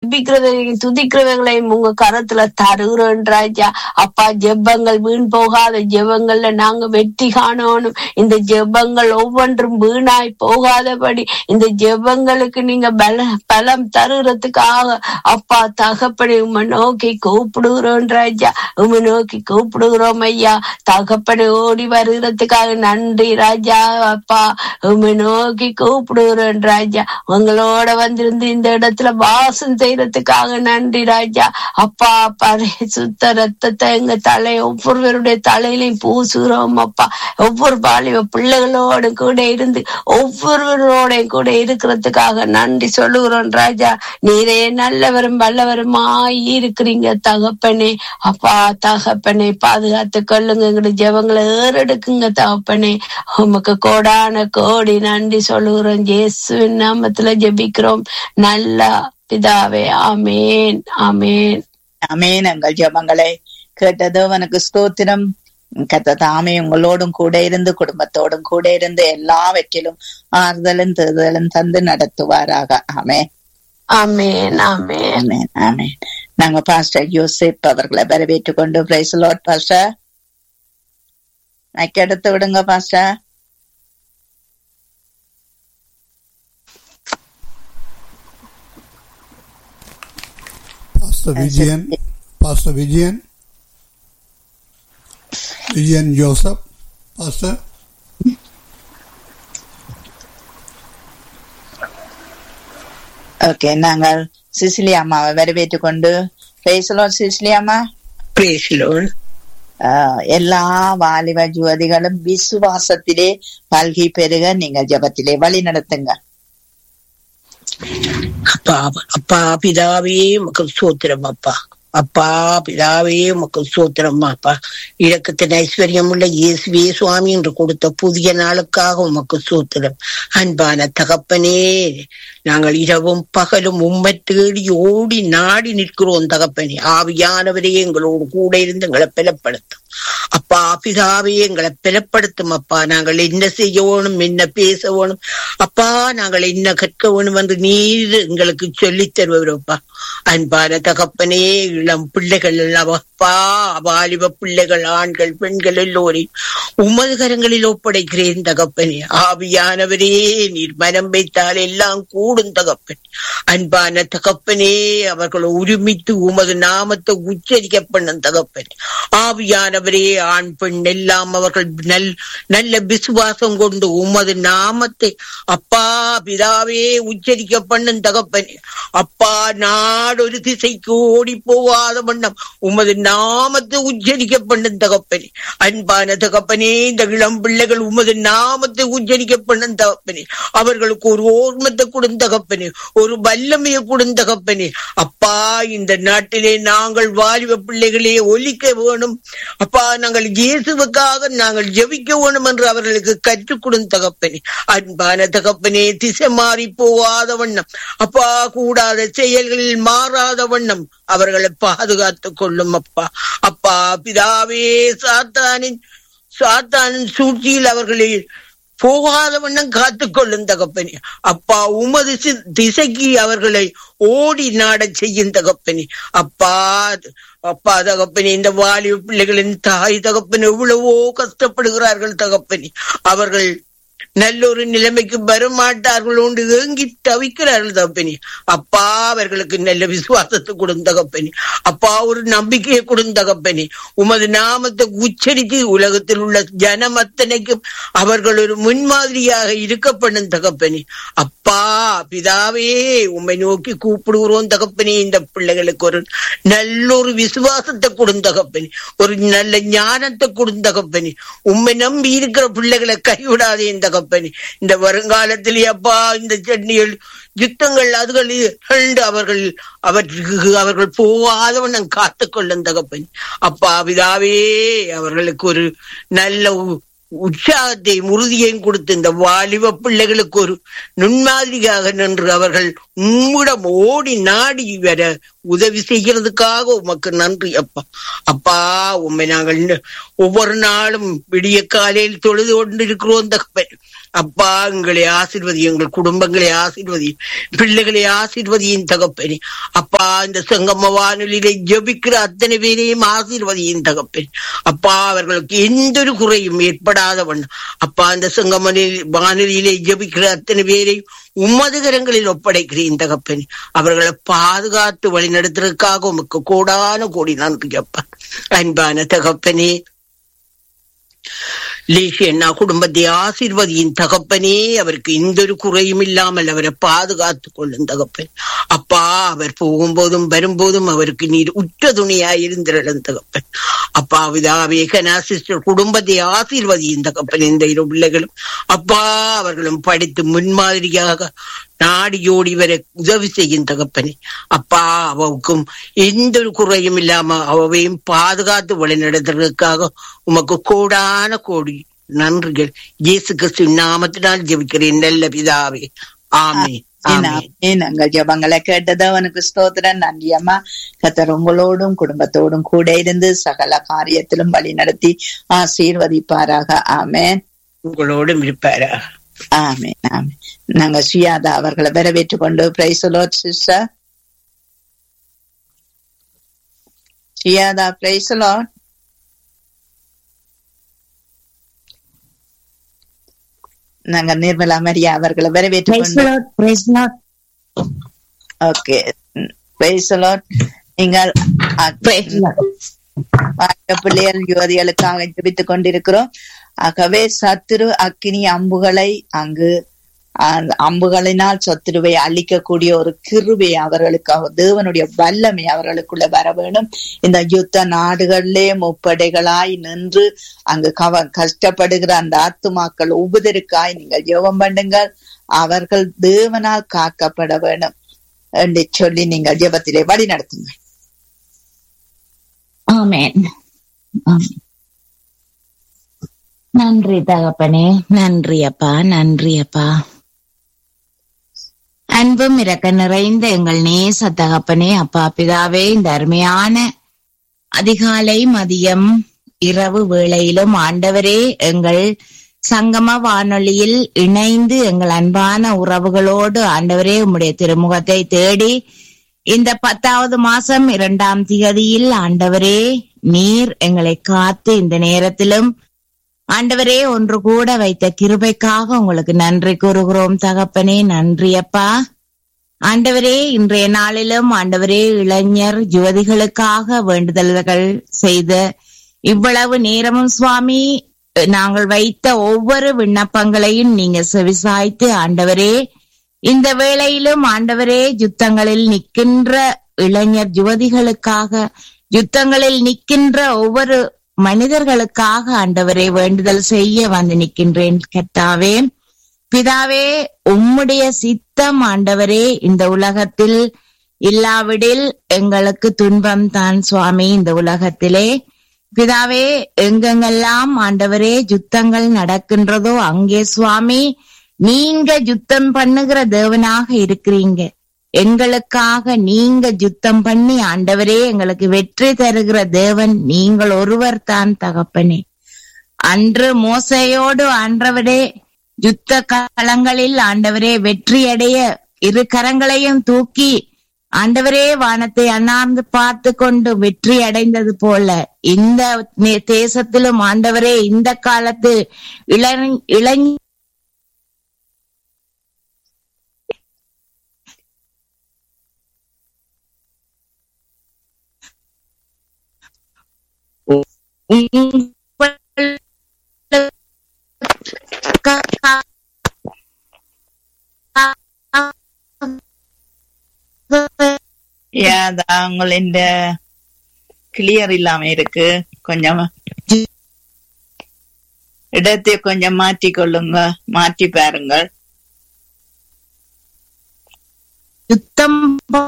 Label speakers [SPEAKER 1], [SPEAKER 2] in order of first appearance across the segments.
[SPEAKER 1] ஜபிக்கிறதையும் துதிக்கிறவங்களையும் உங்க கரத்துல தருகிறோம் ராஜா அப்பா ஜெபங்கள் வீண் போகாத ஜெபங்கள்ல நாங்க வெற்றி காணணும் இந்த ஜெபங்கள் ஒவ்வொன்றும் வீணாய் போகாதபடி இந்த ஜெபங்களுக்கு நீங்க பல பலம் தருகிறதுக்காக அப்பா தகப்படி உம்மை நோக்கி கூப்பிடுகிறோம் ராஜா உம்மை நோக்கி கூப்பிடுகிறோம் ஐயா தகப்படி ஓடி வருகிறதுக்காக நன்றி ராஜா அப்பா உம்மை நோக்கி கூப்பிடுகிறோம் ராஜா உங்களோட வந்திருந்து இந்த இடத்துல வாசம் செய்யறதுக்காக நன்றி ராஜா அப்பா பழைய சுத்த ரத்தத்தை எங்க தலை ஒவ்வொருவருடைய தலையிலையும் பூசுகிறோம் அப்பா ஒவ்வொரு பாலிவ பிள்ளைகளோட கூட இருந்து ஒவ்வொருவரோட கூட இருக்கிறதுக்காக நன்றி சொல்லுகிறோம் ராஜா நீரே நல்லவரும் வல்லவருமாய் இருக்கிறீங்க தகப்பனே அப்பா தகப்பனே பாதுகாத்து கொள்ளுங்க எங்களுடைய ஜெபங்களை ஏறெடுக்குங்க தகப்பனே உமக்கு கோடான கோடி நன்றி சொல்லுகிறோம் இயேசுவின் நாமத்துல ஜெபிக்கிறோம் நல்ல பிதாவே ஆமேன் ஆமேன்
[SPEAKER 2] அமேன் எங்கள் ஜெபங்களை கேட்டது அவனுக்கு ஸ்தோத்திரம் கத்த தாமே உங்களோடும் கூட இருந்து குடும்பத்தோடும் கூட இருந்து எல்லாவற்றிலும் ஆறுதலும் தேர்தலும் தந்து நடத்துவாராக ஆமே
[SPEAKER 1] ஆமேன் ஆமேன்
[SPEAKER 2] ஆமேன் ஆமேன் நாங்க பாஸ்டர் யோசிப் அவர்களை வரவேற்றுக் கொண்டு பிரைஸ் லார்ட் பாஸ்டர் மைக் எடுத்து விடுங்க pastor
[SPEAKER 3] Pastor Vijayan, Pastor Vijayan, Vijayan Joseph, Pastor.
[SPEAKER 2] Okay நாங்கள் சிசிலி அம்மாவை வரவேற்றுக் கொண்டு பிரைஸ் லார்ட் சிசிலி அம்மா
[SPEAKER 4] Praise Lord.
[SPEAKER 2] ஆஹ் எல்லா வாலிப ஜோதிகளும் விசுவாசத்திலே பல்கி பெருக நீங்கள் ஜெபத்திலே வழி நடத்துங்க
[SPEAKER 4] அப்பா அப்பா பிதாவே உமக்கு சோத்திரம் அப்பா அப்பா பிதாவே உமக்கு சோத்திரம் அப்பா இலக்கத்தின் ஐஸ்வர்யம் உள்ள இயேசுவே சுவாமி என்று கொடுத்த புதிய நாளுக்காக உமக்கு சோத்திரம் அன்பான தகப்பனே நாங்கள் இரவும் பகலும் உம்மை தேடி ஓடி நாடி நிற்கிறோம் தகப்பனே ஆவியானவரே எங்களோடு கூட இருந்து எங்களை பலப்படுத்தும் அப்பா பிதாவே எங்களை பலப்படுத்தும் அப்பா நாங்கள் என்ன செய்ய வேணும் என்ன பேச வேணும் அப்பா நாங்கள் என்ன கற்க வேணும் என்று நீர் எங்களுக்கு சொல்லித் தருவரப்பா அன்பான தகப்பனே இளம் பிள்ளைகள் எல்லாம் அப்பா வாலிப பிள்ளைகள் ஆண்கள் பெண்கள் எல்லோரையும் உமது கரங்களில் ஒப்படைக்கிறேன் தகப்பனே ஆவியானவரே நீர் மனம் வைத்தால் எல்லாம் கூடும் தகப்பன் அன்பான தகப்பனே அவர்கள் உரிமித்து உமது நாமத்தை உச்சரிக்க பண்ணும் தகப்பன் ஆவியானவரே ஆண் பெண் எல்லாம் அவர்கள் நல் நல்ல விசுவாசம் கொண்டு உமது நாமத்தை அப்பா பிதாவே உச்சரிக்க பண்ணும் தகப்பனே அப்பா நாடொரு திசைக்கு ஓடி போகாத வண்ணம் உமது நாமத்தை உச்சரிக்க பண்ணும் தகப்பனே அன்பான தகப்பனே இந்த இளம் பிள்ளைகள் உமது நாமத்தை உச்சரிக்க பண்ணும் தகப்பனே அவர்களுக்கு ஒரு ஓர்மத்தை கொடுந்த தகப்பனே ஒரு வல்லமையை கொடுந்த தகப்பனே அப்பா இந்த நாட்டிலே நாங்கள் வாலிப பிள்ளைகளே ஒலிக்க வேணும் அப்பா நாங்கள் இயேசுவுக்காக நாங்கள் ஜெபிக்க வேணும் என்று அவர்களுக்கு கற்றுக் கொடுந்த தகப்பனே அன்பான தகப்பனே திசை மாறி போகாத வண்ணம் அப்பா கூடாத செயல்களில் மாறாத வண்ணம் அவர்களை பாதுகாத்துக் கொள்ளும் அப்பா அப்பா பிதாவே சாத்தானின் சாத்தானின் சூழ்ச்சியில் அவர்களை போகாத வண்ணம் காத்துக்கொள்ளும் தகப்பனே அப்பா உமது சி- திசைக்கு அவர்களை ஓடி நாடச் செய்யும் தகப்பனே அப்பா அப்பா தகப்பனே இந்த வாலிப பிள்ளைகளின் தாய் தகப்பன் எவ்வளவோ கஷ்டப்படுகிறார்கள் தகப்பனே அவர்கள் நல்ல ஒரு நிலைமைக்கு வரமாட்டார்கள் உண்டு ஏங்கி தவிக்கிறார்கள் தகப்பனே அப்பா அவர்களுக்கு நல்ல விசுவாசத்தை கொடுந்த தகப்பனே அப்பா ஒரு நம்பிக்கையை கொடுந்த தகப்பனே உமது நாமத்தை உச்சரித்து உலகத்தில் உள்ள ஜனம் அத்தனைக்கும் அவர்கள் ஒரு முன்மாதிரியாக இருக்கப்படும் தகப்பனே அப்பா பிதாவே உம்மை நோக்கி கூப்பிடுகிறோம் தகப்பனே இந்த பிள்ளைகளுக்கு ஒரு நல்ல ஒரு விசுவாசத்தை கொடுந்த தகப்பனே ஒரு நல்ல ஞானத்தை கொடுந்த தகப்பனே உம்மை நம்பி இருக்கிற பிள்ளைகளை கைவிடாதே இந்த தகப்பனே இந்த வருங்காலத்திலே அப்பா இந்த சென்னிகள் யுத்தங்கள் அதுகள் இரண்டு அவர்கள் அவற்றுக்கு அவர்கள் போகாதவண்ணம் காத்துக்கொள்ளும் தகப்பன் அப்பா பிதாவே அவர்களுக்கு ஒரு நல்ல உ- உற்சாகத்தையும் உறுதியையும் கொடுத்து இந்த வாலிப பிள்ளைகளுக்கு ஒரு நுண்மாதிரியாக நின்று அவர்கள் உம்மிடம் ஓடி நாடி வர உதவி செய்கிறதுக்காக உமக்கு நன்றி அப்பா அப்பா உம்மை நாங்கள் ஒவ்வொரு நாளும் விடிய காலையில் தொழுது கொண்டிருக்கிறோம் தகப்பன் அப்பா எங்களை ஆசிர்வதி எங்கள் குடும்பங்களை ஆசிர்வதி பிள்ளைகளை ஆசிர்வதியின் தகப்பனே அப்பா இந்த சங்கம வானொலியிலே ஜெபிக்கிற அத்தனை பேரையும் ஆசீர்வதியின் தகப்பன் அப்பா அவர்களுக்கு எந்த ஒரு குறையும் ஏற்படாத வண்ணம் அப்பா இந்த சங்கம வானொலியிலே ஜெபிக்கிற அத்தனை பேரையும் உமது கரங்களில் ஒப்படைக்கிறேன் தகப்பன் அவர்களை பாதுகாத்து வழிநடத்துறதுக்காக உமக்கு கோடான கோடி நன்றி அப்பா அன்பான தகப்பனே லேசி அண்ணா குடும்பத்தை ஆசீர்வதியின் தகப்பனே அவருக்கு எந்த ஒரு குறையும் இல்லாமல் அவரை பாதுகாத்துக் கொள்ளும் தகப்பன் அப்பா அவர் போகும்போதும் வரும்போதும் அவருக்கு நீர் உற்ற துணியாய் இருந்திரளும் தகப்பன் அப்பா விதாவே கனா சிஸ்டர் குடும்பத்தை ஆசீர்வதியின் தகப்பன் இந்த இரு பிள்ளைகளும் அப்பா அவர்களும் படித்து முன்மாதிரியாக நாடியோடி வர உதவி செய்யும் தகப்பனே அப்பா அவவுக்கும் எந்த ஒரு குறையும் இல்லாம அவவையும் பாதுகாத்து வழிநடத்துறதுக்காக உமக்கு கோடான கோடி நன்றிகள் இயேசு கிறிஸ்து நாமத்தினால் ஜெபிக்கிறேன் நல்ல பிதாவே ஆமே
[SPEAKER 2] நாங்கள் ஜபங்களை கேட்டது அவனுக்கு ஸ்தோத்திரம் நன்றி அம்மா கத்தர் உங்களோடும் குடும்பத்தோடும் கூட இருந்து சகல காரியத்திலும் வழி நடத்தி ஆசீர்வதிப்பாராக ஆமேன்
[SPEAKER 4] உங்களோடும் இருப்பாரா
[SPEAKER 2] ஆமே ஆமே நாங்க சுயாதா அவர்களை வரவேற்றுக் கொண்டு பிரைசலோ சிஸ்டர் சுயாதா பிரைசலோ நாங்க நிர்மலா மரியா அவர்களை வரவேற்றுக் கொண்டு ஓகே பிரைசலோ நீங்கள் பிள்ளைகள் யுவதிகளுக்காக ஜபித்துக் கொண்டிருக்கிறோம் ஆகவே சத்துரு அக்கினி அம்புகளை அங்கு அம்புகளினால் சத்துருவை அழிக்கக்கூடிய ஒரு கிருவை அவர்களுக்காக தேவனுடைய வல்லமை அவர்களுக்குள்ள வர வேணும் இந்த யுத்த நாடுகளிலே முப்படைகளாய் நின்று அங்கு கவ கஷ்டப்படுகிற அந்த ஆத்துமாக்கள் ஒவ்வொருக்காய் நீங்கள் ஜெபம் பண்ணுங்கள் அவர்கள் தேவனால் காக்கப்பட வேணும் என்று சொல்லி நீங்கள் ஜெபத்திலே வழி நடத்துங்கள்
[SPEAKER 5] ஆமேன் நன்றி தகப்பனே நன்றி அப்பா நன்றி அப்பா அன்பும் இறக்க நிறைந்த எங்கள் நேச தகப்பனே அப்பா பிதாவே இந்த அருமையான அதிகாலை மதியம் இரவு வேளையிலும் ஆண்டவரே எங்கள் சங்கம வானொலியில் இணைந்து எங்கள் அன்பான உறவுகளோடு ஆண்டவரே உம்முடைய திருமுகத்தை தேடி இந்த பத்தாவது மாசம் இரண்டாம் திகதியில் ஆண்டவரே நீர் எங்களை காத்து இந்த நேரத்திலும் ஆண்டவரே ஒன்று கூட வைத்த கிருபைக்காக உங்களுக்கு நன்றி கூறுகிறோம் தகப்பனே நன்றி அப்பா ஆண்டவரே இன்றைய நாளிலும் ஆண்டவரே இளைஞர் யுவதிகளுக்காக வேண்டுதல்கள் செய்த இவ்வளவு நேரமும் சுவாமி நாங்கள் வைத்த ஒவ்வொரு விண்ணப்பங்களையும் நீங்க செவிசாய்த்து ஆண்டவரே இந்த வேளையிலும் ஆண்டவரே யுத்தங்களில் நிற்கின்ற இளைஞர் யுவதிகளுக்காக யுத்தங்களில் நிற்கின்ற ஒவ்வொரு மனிதர்களுக்காக ஆண்டவரே வேண்டுதல் செய்ய வந்து நிற்கின்றேன் கர்த்தாவே பிதாவே உம்முடைய சித்தம் ஆண்டவரே இந்த உலகத்தில் இல்லாவிடில் எங்களுக்கு துன்பம் தான் சுவாமி இந்த உலகத்திலே பிதாவே எங்கெங்கெல்லாம் ஆண்டவரே யுத்தங்கள் நடக்கின்றதோ அங்கே சுவாமி நீங்க யுத்தம் பண்ணுகிற தேவனாக இருக்கிறீங்க எங்களுக்காக நீங்க யுத்தம் பண்ணி ஆண்டவரே எங்களுக்கு வெற்றி தருகிற தேவன் நீங்கள் ஒருவர் தான் தகப்பனே அன்று மோசையோடு ஆண்டவரே யுத்த களங்களில் ஆண்டவரே வெற்றியடைய இரு கரங்களையும் தூக்கி ஆண்டவரே வானத்தை அண்ணாந்து பார்த்து கொண்டு வெற்றி அடைந்தது போல இந்த தேசத்திலும் ஆண்டவரே இந்த காலத்து இள இளைஞ
[SPEAKER 2] உங்களின் கிளியர் இல்லாம இருக்கு கொஞ்சம் இடத்தை கொஞ்சம் மாற்றி கொள்ளுங்க மாற்றி பாருங்கள்
[SPEAKER 5] யுத்தம்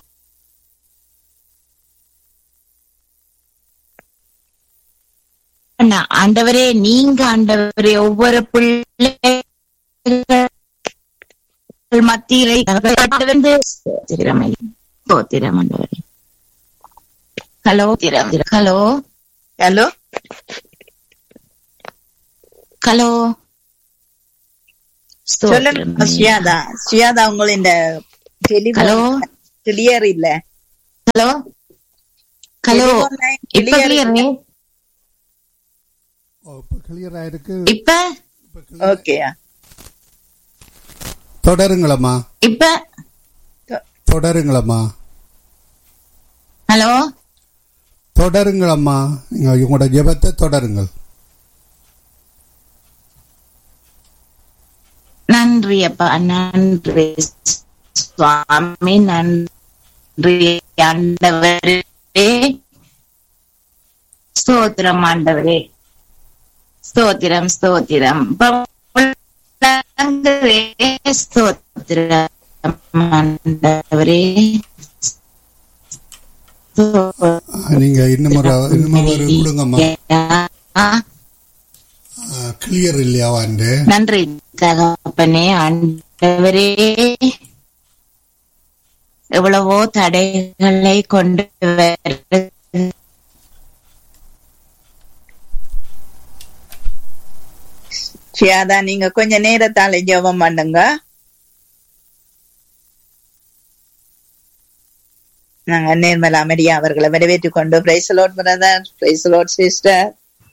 [SPEAKER 5] ஆண்டவரே நீங்க ஆண்டவரே ஒவ்வொரு பிள்ளை மத்தியிலே ஸ்தோத்திரம் ஆண்டவரே ஹலோ ஹலோ
[SPEAKER 2] ஹலோ
[SPEAKER 5] ஹலோ
[SPEAKER 2] சொல்லுங்க சுயாதா சுயாதா உங்களின்
[SPEAKER 5] ஹலோ
[SPEAKER 2] கிளியர் இல்ல
[SPEAKER 5] ஹலோ ஹலோ
[SPEAKER 2] Telephone line
[SPEAKER 5] இப்ப
[SPEAKER 2] clear
[SPEAKER 5] கிளியர்
[SPEAKER 3] ஓ, இப்ப கிளியரா இருக்கு
[SPEAKER 5] இப்ப
[SPEAKER 3] இப்ப clear.
[SPEAKER 2] ஓகே
[SPEAKER 3] தொடருங்களம்மா
[SPEAKER 5] இப்ப
[SPEAKER 3] தொடருங்களம்மா
[SPEAKER 5] ஹலோ
[SPEAKER 3] தொடருங்களம்மா நீங்க உங்களோட ஜெபத்தை தொடருங்கள்
[SPEAKER 5] நன்றி அப்பா நன்றி சுவாமி நன்றி ஆண்டவரே ஸ்தோத்திரம் ஆண்டவரே ஸ்தோத்திரம் ஸ்தோத்திரம் பவளங்களே, ஸ்தோத்திரம் ஆண்டவரே
[SPEAKER 3] ஆ, நீங்க இன்னும் ஒரு இன்னும் ஒரு கொடுங்கம்மா கிளியர் இல்லையா வந்து
[SPEAKER 5] நன்றி தகப்பனே ஆண்டவரே எவ்வளவோ தடைகளை கொண்டு வர
[SPEAKER 2] சுயாதா நீங்க கொஞ்ச நேரத்தால ஜெபம் பண்ணுங்க நாங்க நேர்மலா மரியா அவர்களை வரவேற்றுக் கொண்டு பிரைசலோட் பிரதர் பிரைசலோட் சிஸ்டர்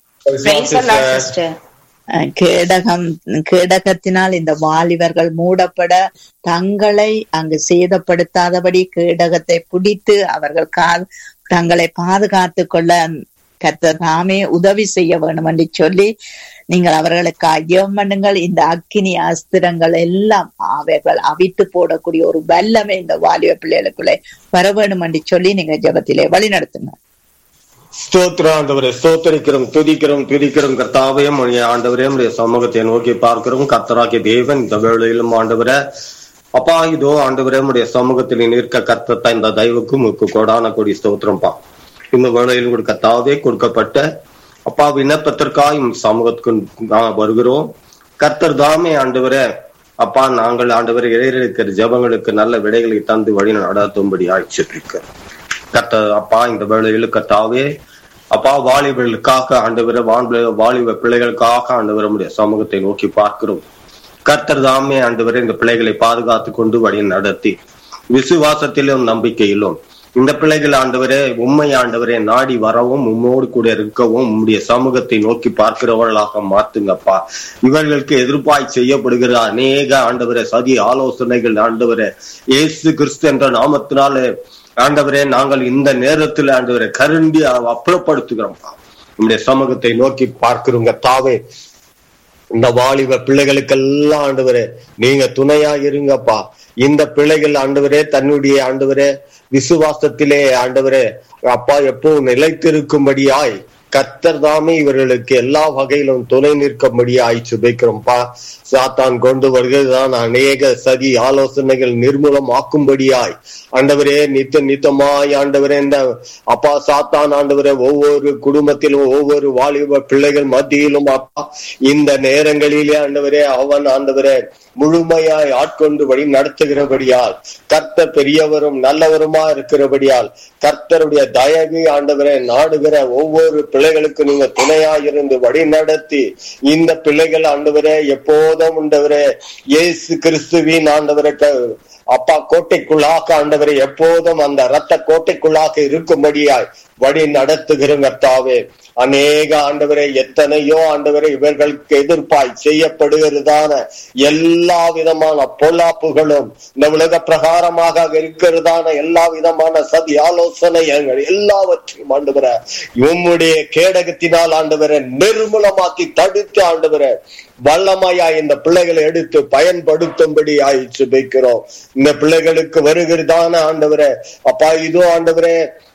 [SPEAKER 2] கேடகம் கேடகத்தினால் இந்த வாலிபர்கள் மூடப்பட தங்களை அங்கு சேதப்படுத்தாதபடி கேடகத்தை பிடித்து அவர்கள் கா தங்களை பாதுகாத்து கொள்ள கர்த்தர் தாமே உதவி செய்ய வேண்டும் என்று சொல்லி நீங்கள் அவர்களுக்கு ஐயம் பண்ணுங்கள் இந்த அக்கினி அஸ்திரங்கள் எல்லாம் அவர்கள் அவித்து போடக்கூடிய ஒரு வல்லமை இந்த வாலிப பிள்ளைகளுக்குள்ளே வர வேண்டும் என்று சொல்லி நீங்க ஜெபத்திலே வழி நடத்துங்க
[SPEAKER 6] ஸ்தோத்திரம் ஆண்டவரே ஸ்தோத்தரிக்கிறோம் துதிக்கிறோம் துதிக்கிறோம் கர்த்தாவே உடைய ஆண்டவரே உடைய சமூகத்தை நோக்கி பார்க்கிறோம் கர்த்தராகிய தேவன் இந்த வேளையிலும் ஆண்டவரே அப்பா இதோ ஆண்டவரே உடைய சமூகத்தில் நிற்க கர்த்தத்தா இந்த தயவுக்கு முக்கு கொடான கொடி ஸ்தோத்திரம்ப்பா இந்த வேளையில் கூட கர்த்தாவே கொடுக்கப்பட்ட அப்பா விண்ணப்பத்திற்காக உம் சமூகத்துக்கு நான் வருகிறோம் கர்த்தர் தாமே ஆண்டவரே அப்பா நாங்கள் ஆண்டவரை இறையிருக்கிற ஜெபங்களுக்கு நல்ல விடைகளை தந்து வழி நடத்தும்படி ஆட்சிப்பிருக்கிறோம் கர்த்த அப்பா இந்த வேளையில் கர்த்தாவே அப்பா வாலிபர்களுக்காக ஆண்டவர வான்ப வாலிப பிள்ளைகளுக்காக ஆண்டவர நம்முடைய சமூகத்தை நோக்கி பார்க்கிறோம் கர்த்தர் தாமே ஆண்டவரை இந்த பிள்ளைகளை பாதுகாத்து கொண்டு வழி நடத்தி விசுவாசத்திலும் நம்பிக்கையிலும் இந்த பிள்ளைகள் ஆண்டவரே உண்மை ஆண்டவரே நாடி வரவும் உம்மோடு கூட இருக்கவும் உம்முடைய சமூகத்தை நோக்கி பார்க்கிறவர்களாக மாத்துங்கப்பா இவர்களுக்கு எதிர்ப்பாய் செய்யப்படுகிற அநேக ஆண்டவரே சதி ஆலோசனைகள் ஆண்டவரே இயேசு கிறிஸ்து என்ற நாமத்தினாலே ஆண்டவரே நாங்கள் இந்த நேரத்தில் ஆண்டவரை கருண்டி அப்புறப்படுத்துகிறோம்ப்பா நம்முடைய சமூகத்தை நோக்கி பார்க்கிறோங்க தாவே இந்த வாலிப பிள்ளைகளுக்கெல்லாம் ஆண்டவரே நீங்க துணையா இருங்கப்பா இந்த பிள்ளைகள் ஆண்டவரே தன்னுடைய ஆண்டவரே விசுவாசத்திலே ஆண்டவரே அப்பா எப்போ நிலைத்திருக்கும்படியாய் கத்தர் தாமே இவர்களுக்கு எல்லா வகையிலும் துணை நிற்கும்படியாய் சுபிக்கிறோம்ப்பா சாத்தான் கொண்டு வருகிறதான அநேக சதி ஆலோசனைகள் நிர்மூலம் ஆக்கும்படியாய் ஆண்டவரே நித்த நித்தமாய் ஆண்டவரே இந்த அப்பா சாத்தான் ஆண்டவரே ஒவ்வொரு குடும்பத்திலும் ஒவ்வொரு வாலிப பிள்ளைகள் மத்தியிலும் அப்பா இந்த நேரங்களிலே ஆண்டவரே அவன் ஆண்டவரே முழுமையாய் ஆட்கொண்டு வழி நடத்துகிறபடியால் கர்த்தர் பெரியவரும் நல்லவருமா இருக்கிறபடியால் கர்த்தருடைய தயவு ஆண்டவரை நாடுகிற ஒவ்வொரு பிள்ளைகளுக்கு நீங்க துணையா இருந்து வழி நடத்தி இந்த பிள்ளைகள் ஆண்டவரே எப்போதும் உண்டவரே இயேசு கிறிஸ்துவின் ஆண்டவரை அப்பா கோட்டைக்குள்ளாக ஆண்டவரை எப்போதும் அந்த ரத்த கோட்டைக்குள்ளாக இருக்கும்படியாய் வழி நடத்துகிற கர்த்தாவே அநேக ஆண்டவரை எத்தனையோ ஆண்டவரை இவர்களுக்கு எதிர்ப்பாய் செய்யப்படுகிறதான எல்லா விதமான பொல்லாப்புகளும் இந்த உலக பிரகாரமாக இருக்கிறதான எல்லா விதமான சதி ஆலோசனைகள் எல்லாவற்றையும் ஆண்டவர உம்முடைய கேடகத்தினால் ஆண்டவரை நிர்மூலமாக்கி தடுத்து ஆண்டவரை வல்லமையா இந்த பிள்ளைகளை எடுத்து பயன்படுத்தும்படி ஆயிடுச்சு வைக்கிறோம் இந்த பிள்ளைகளுக்கு வருகிறதான ஆண்டவரை அப்பா இதோ ஆண்டவரே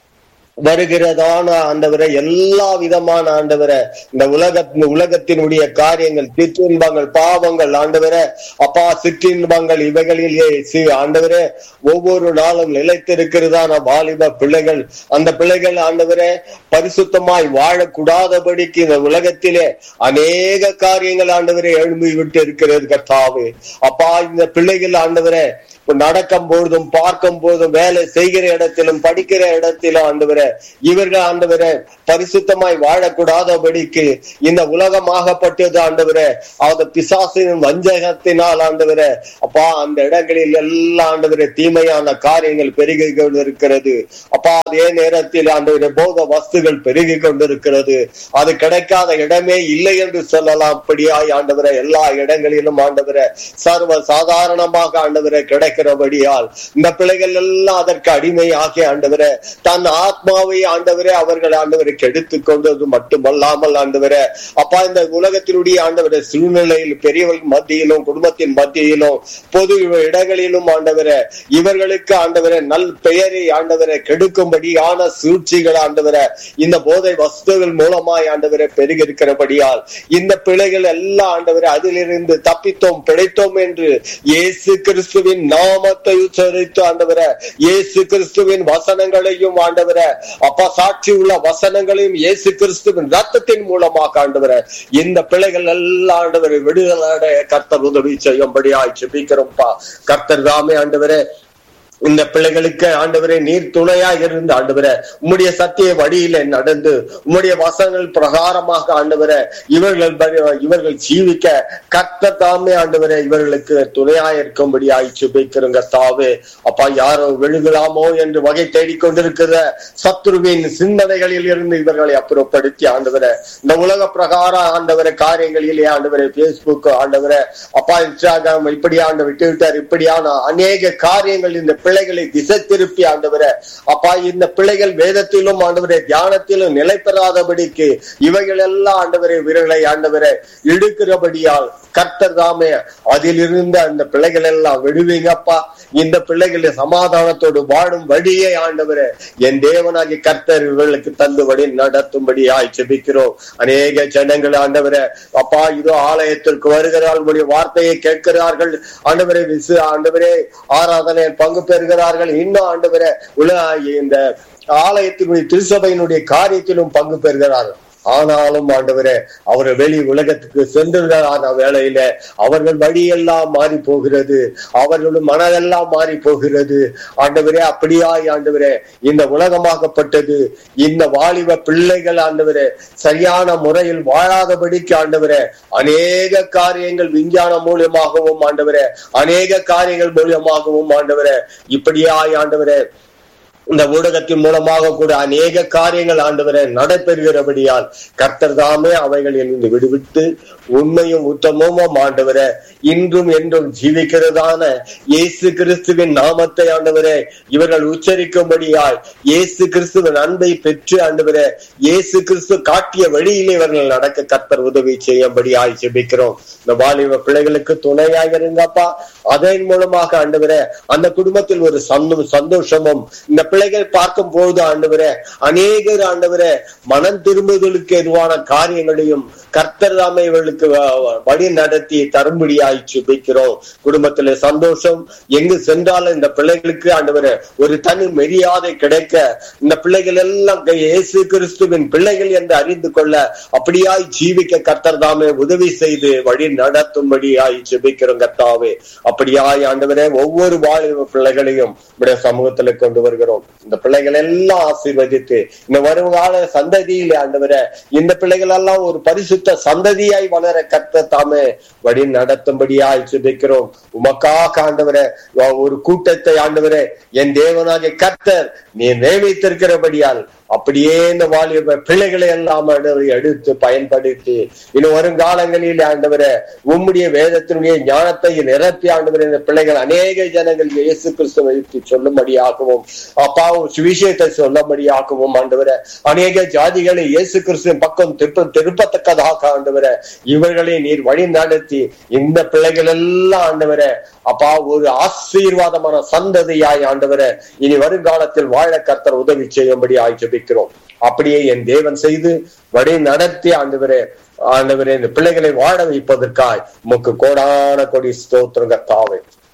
[SPEAKER 6] வருகிறதான ஆண்டவரை எல்லா விதமான ஆண்டவரை இந்த உலக இந்த உலகத்தினுடைய காரியங்கள் சிற்றின்பங்கள் பாவங்கள் ஆண்டவரை அப்பா சிற்றின்பங்கள் இவைகளிலே ஆண்டவரே ஒவ்வொரு நாளும் நிலைத்திருக்கிறதான வாலிப பிள்ளைகள் அந்த பிள்ளைகள் ஆண்டவரே பரிசுத்தமாய் வாழக்கூடாதபடிக்கு இந்த உலகத்திலே அநேக காரியங்கள் ஆண்டவரை எழும்பி விட்டு இருக்கிறது கர்த்தாவே அப்பா இந்த பிள்ளைகள் ஆண்டவரே நடக்கும் பொழுதும் பார்க்கும் போதும் வேலை செய்கிற இடத்திலும் படிக்கிற இடத்திலும் ஆண்டவரே இவர்கள் ஆண்டவரே பரிசுத்தமாய் வாழக்கூடாதபடிக்கு இந்த உலகமாகப்பட்டது ஆண்டவரே அந்த பிசாசின் வஞ்சகத்தினால் ஆண்டவரே அப்பா அந்த இடங்களில் எல்லாம் ஆண்டவரே தீமையான காரியங்கள் பெருகி கொண்டிருக்கிறது அப்பா அதே நேரத்தில் ஆண்டவரே போத வஸ்துகள் பெருகி கொண்டிருக்கிறது அது கிடைக்காத இடமே இல்லை என்று சொல்லலாம் அப்படியாய் ஆண்டவரே எல்லா இடங்களிலும் ஆண்டவரே சர்வ சாதாரணமாக ஆண்டவரே கிடைக்கிறபடியால் இந்த பிள்ளைகள் எல்லாம் அதற்கு அடிமையாகி ஆண்டவரே தன் ஆத்மாவை ஆண்டவரே அவர்கள் ஆண்டவரை கெடுத்து கொண்டது மட்டுமல்லாமல் ஆண்டவரே அப்பா இந்த உலகத்தினுடைய ஆண்டவரே சூழ்நிலையில் பெரியவர்கள் மத்தியிலும் குடும்பத்தின் மத்தியிலும் பொது இடங்களிலும் ஆண்டவரே இவர்களுக்கு ஆண்டவரே நல் பெயரை ஆண்டவரை கெடுக்கும்படியான சூழ்ச்சிகள் ஆண்டவரை இந்த போதை வஸ்துகள் மூலமாய் ஆண்டவரை பெருகி இருக்கிறபடியால் இந்த பிள்ளைகள் எல்லாம் ஆண்டவரை அதிலிருந்து தப்பித்தோம் பிழைத்தோம் என்று இயேசு கிறிஸ்துவின் நாமத்தை உச்சரித்து ஆண்டவரை இயேசு கிறிஸ்துவின் வசனங்களையும் ஆண்டவரை அப்பா சாட்சி உள்ள வசனங்களையும் இயேசு கிறிஸ்துவின் ரத்தத்தின் மூலமாக ஆண்டவரை இந்த பிள்ளைகள் எல்லாம் ஆண்டவரை விடுதலை கர்த்தர் உதவி செய்யும்படியாய் செபிக்கிறோம்ப்பா கர்த்தர் தாமே ஆண்டவரே இந்த பிள்ளைகளுக்கு ஆண்டவரே நீர் துணையா இருந்து ஆண்டவரே உம்முடைய சத்திய வழியில நடந்து உம்முடைய வசனங்கள் பிரகாரமாக ஆண்டவரே இவர்கள் ப- இவர்கள் ஜீவிக்க கத்த தாமே ஆண்டவரே இவர்களுக்கு துணையா இருக்கும்படியாய் சுபிக்கிறங்க தாவே அப்பா யாரோ விழுகலாமோ என்று வகை தேடிக்கொண்டிருக்கிற சத்துருவின் சிந்தனைகளில் இருந்து இவர்களை அப்புறப்படுத்தி ஆண்டவரே இந்த உலக பிரகார ஆண்டவரே காரியங்களிலே ஆண்டவரே பேஸ்புக் ஆண்டவரே அப்பா இன்ஸ்டாகிராம் இப்படி ஆண்டு ட்விட்டர் இப்படியான அநேக காரியங்கள் இந்த பிள்ளைகளை திசை திருப்பி ஆண்டவரே அப்பா இந்த பிள்ளைகள் வேதத்திலும் ஆண்டவரே தியானத்திலும் நிலை பெறாதபடிக்கு இவைகள் எல்லாம் ஆண்டவரே விரலை ஆண்டவரே இடுக்கிறபடியால் கர்த்தர் தாமே அதில் இருந்த அந்த பிள்ளைகள் எல்லாம் விடுவீங்கப்பா இந்த பிள்ளைகளை சமாதானத்தோடு வாழும் வழியை ஆண்டவரே என் தேவனாகி கர்த்தர் இவர்களுக்கு தந்து வழி நடத்தும்படி ஆய்ச்சபிக்கிறோம் அநேக ஜனங்கள் ஆண்டவரே அப்பா இதோ ஆலயத்திற்கு வருகிறார்கள் உங்களுடைய வார்த்தையை கேட்கிறார்கள் ஆண்டவரே விசு ஆண்டவரே ஆராதனை பங்கு பெறுகிறார்கள் இன்னும் ஆண்டவரே உல இந்த ஆலயத்தினுடைய திருசபையினுடைய காரியத்திலும் பங்கு பெறுகிறார்கள் ஆனாலும் ஆண்டவரே அவர் வெளி உலகத்துக்கு சென்றுகிறான வேளையில அவர்கள் வழியெல்லாம் மாறி போகிறது அவர்களும் மனதெல்லாம் மாறி போகிறது ஆண்டவரே அப்படியாய் ஆண்டவரே இந்த உலகமாகப்பட்டது இந்த வாலிப பிள்ளைகள் ஆண்டவரே சரியான முறையில் வாழாதபடிக்கு ஆண்டவரே அநேக காரியங்கள் விஞ்ஞானம் மூலியமாகவும் ஆண்டவரே அநேக காரியங்கள் மூலியமாகவும் ஆண்டவரே இப்படியாய் ஆண்டவரே இந்த ஊடகத்தின் மூலமாக கூட அநேக காரியங்கள் ஆண்டவரை நடைபெறுகிறபடியால் கர்த்தர் தாமே அவைகளில் இருந்து விடுவிட்டு உண்மையும் உத்தமமும் ஆண்டவரே இன்றும் என்றும் ஜீவிக்கிறதான இயேசு கிறிஸ்துவின் நாமத்தை ஆண்டவரே இவர்கள் உச்சரிக்கும்படியால் இயேசு கிறிஸ்துவின் அன்பை பெற்று ஆண்டவரே இயேசு கிறிஸ்து காட்டிய வழியிலே இவர்கள் நடக்க கர்த்தர் உதவி செய்யும்படியாய் ஜெபிக்கிறோம் இந்த வாலிப பிள்ளைகளுக்கு துணையாக இருங்கப்பா அதன் மூலமாக ஆண்டவரே அந்த குடும்பத்தில் ஒரு சந்தோம் சந்தோஷமும் இந்த பிள்ளைகள் பார்க்கும் பொழுது ஆண்டவரே அநேகர் ஆண்டவரே மனம் திரும்புதலுக்கு எதுவான காரியங்களையும் கர்த்தர் தாமே இவர்களுக்கு வ- வழி நடத்தி தரும்படியாய் சுபிக்கிறோம் குடும்பத்துல சந்தோஷம் எங்கு சென்றாலும் இந்த பிள்ளைகளுக்கு ஆண்டவரே ஒரு தனி மரியாதை கிடைக்க இந்த பிள்ளைகள் எல்லாம் கை- இயேசு கிறிஸ்துவின் பிள்ளைகள் என்று அறிந்து கொள்ள அப்படியாய் ஜீவிக்க கர்த்தர் தாமே உதவி செய்து வழி நடத்தும்படியாய் ஜெபிக்கிறோம் கர்த்தாவே அப்படியாய் ஆண்டவரே ஒவ்வொரு வாலிப பிள்ளைகளையும் நம்முடைய சமூகத்துல கொண்டு வருகிறோம் இந்த பிள்ளைகள் எல்லாம் ஆசீர்வதித்து இந்த வருங்கால சந்ததியிலே ஆண்டவரே இந்த பிள்ளைகள் எல்லாம் ஒரு பரிசுத்த சந்ததியாய் வளர கர்த்தர் தாமே வழி நடத்தும்படியாய் ஜெபிக்கிறோம் உமக்காக ஆண்டவரே ஒரு கூட்டத்தை ஆண்டவரே என் தேவனாகிய கர்த்தர் நீ நியமித்திருக்கிறபடியால் அப்படியே இந்த வாலிப பிள்ளைகளை எல்லாம் ஆண்டவரை எடுத்து பயன்படுத்தி இன்னும் வருங்காலங்களில் ஆண்டவரே உம்முடைய வேதத்தினுடைய ஞானத்தை நிரப்பி ஆண்டவரே இந்த பிள்ளைகள் அநேக ஜனங்கள் இயேசு கிறிஸ்துவை சொல்லும்படியாகவும் அப்பாவும் சுவிசேஷத்தை சொல்லும்படியாகவும் ஆண்டவரே அநேக ஜாதிகளை இயேசு கிறிஸ்துவின் பக்கம் திருப்ப திருப்பத்தக்கதாக ஆண்டவரே இவர்களை நீர் வழி நடத்தி இந்த பிள்ளைகள் எல்லாம் ஆண்டவரே அப்பா ஒரு ஆசீர்வாதமான சந்ததியாய் ஆண்டவரே இனி வருங்காலத்தில் வாழ கர்த்தர் உதவி செய்யும்படி ஜெபிக்கிறோம் அப்படியே என் தேவன் செய்து வழி நடத்தி ஆண்டவரே ஆண்டவரே இந்த பிள்ளைகளை வாழ வைப்பதற்காய் உமக்கு கோடான கொடி ஸ்தோத்திரம் கர்த்தாவே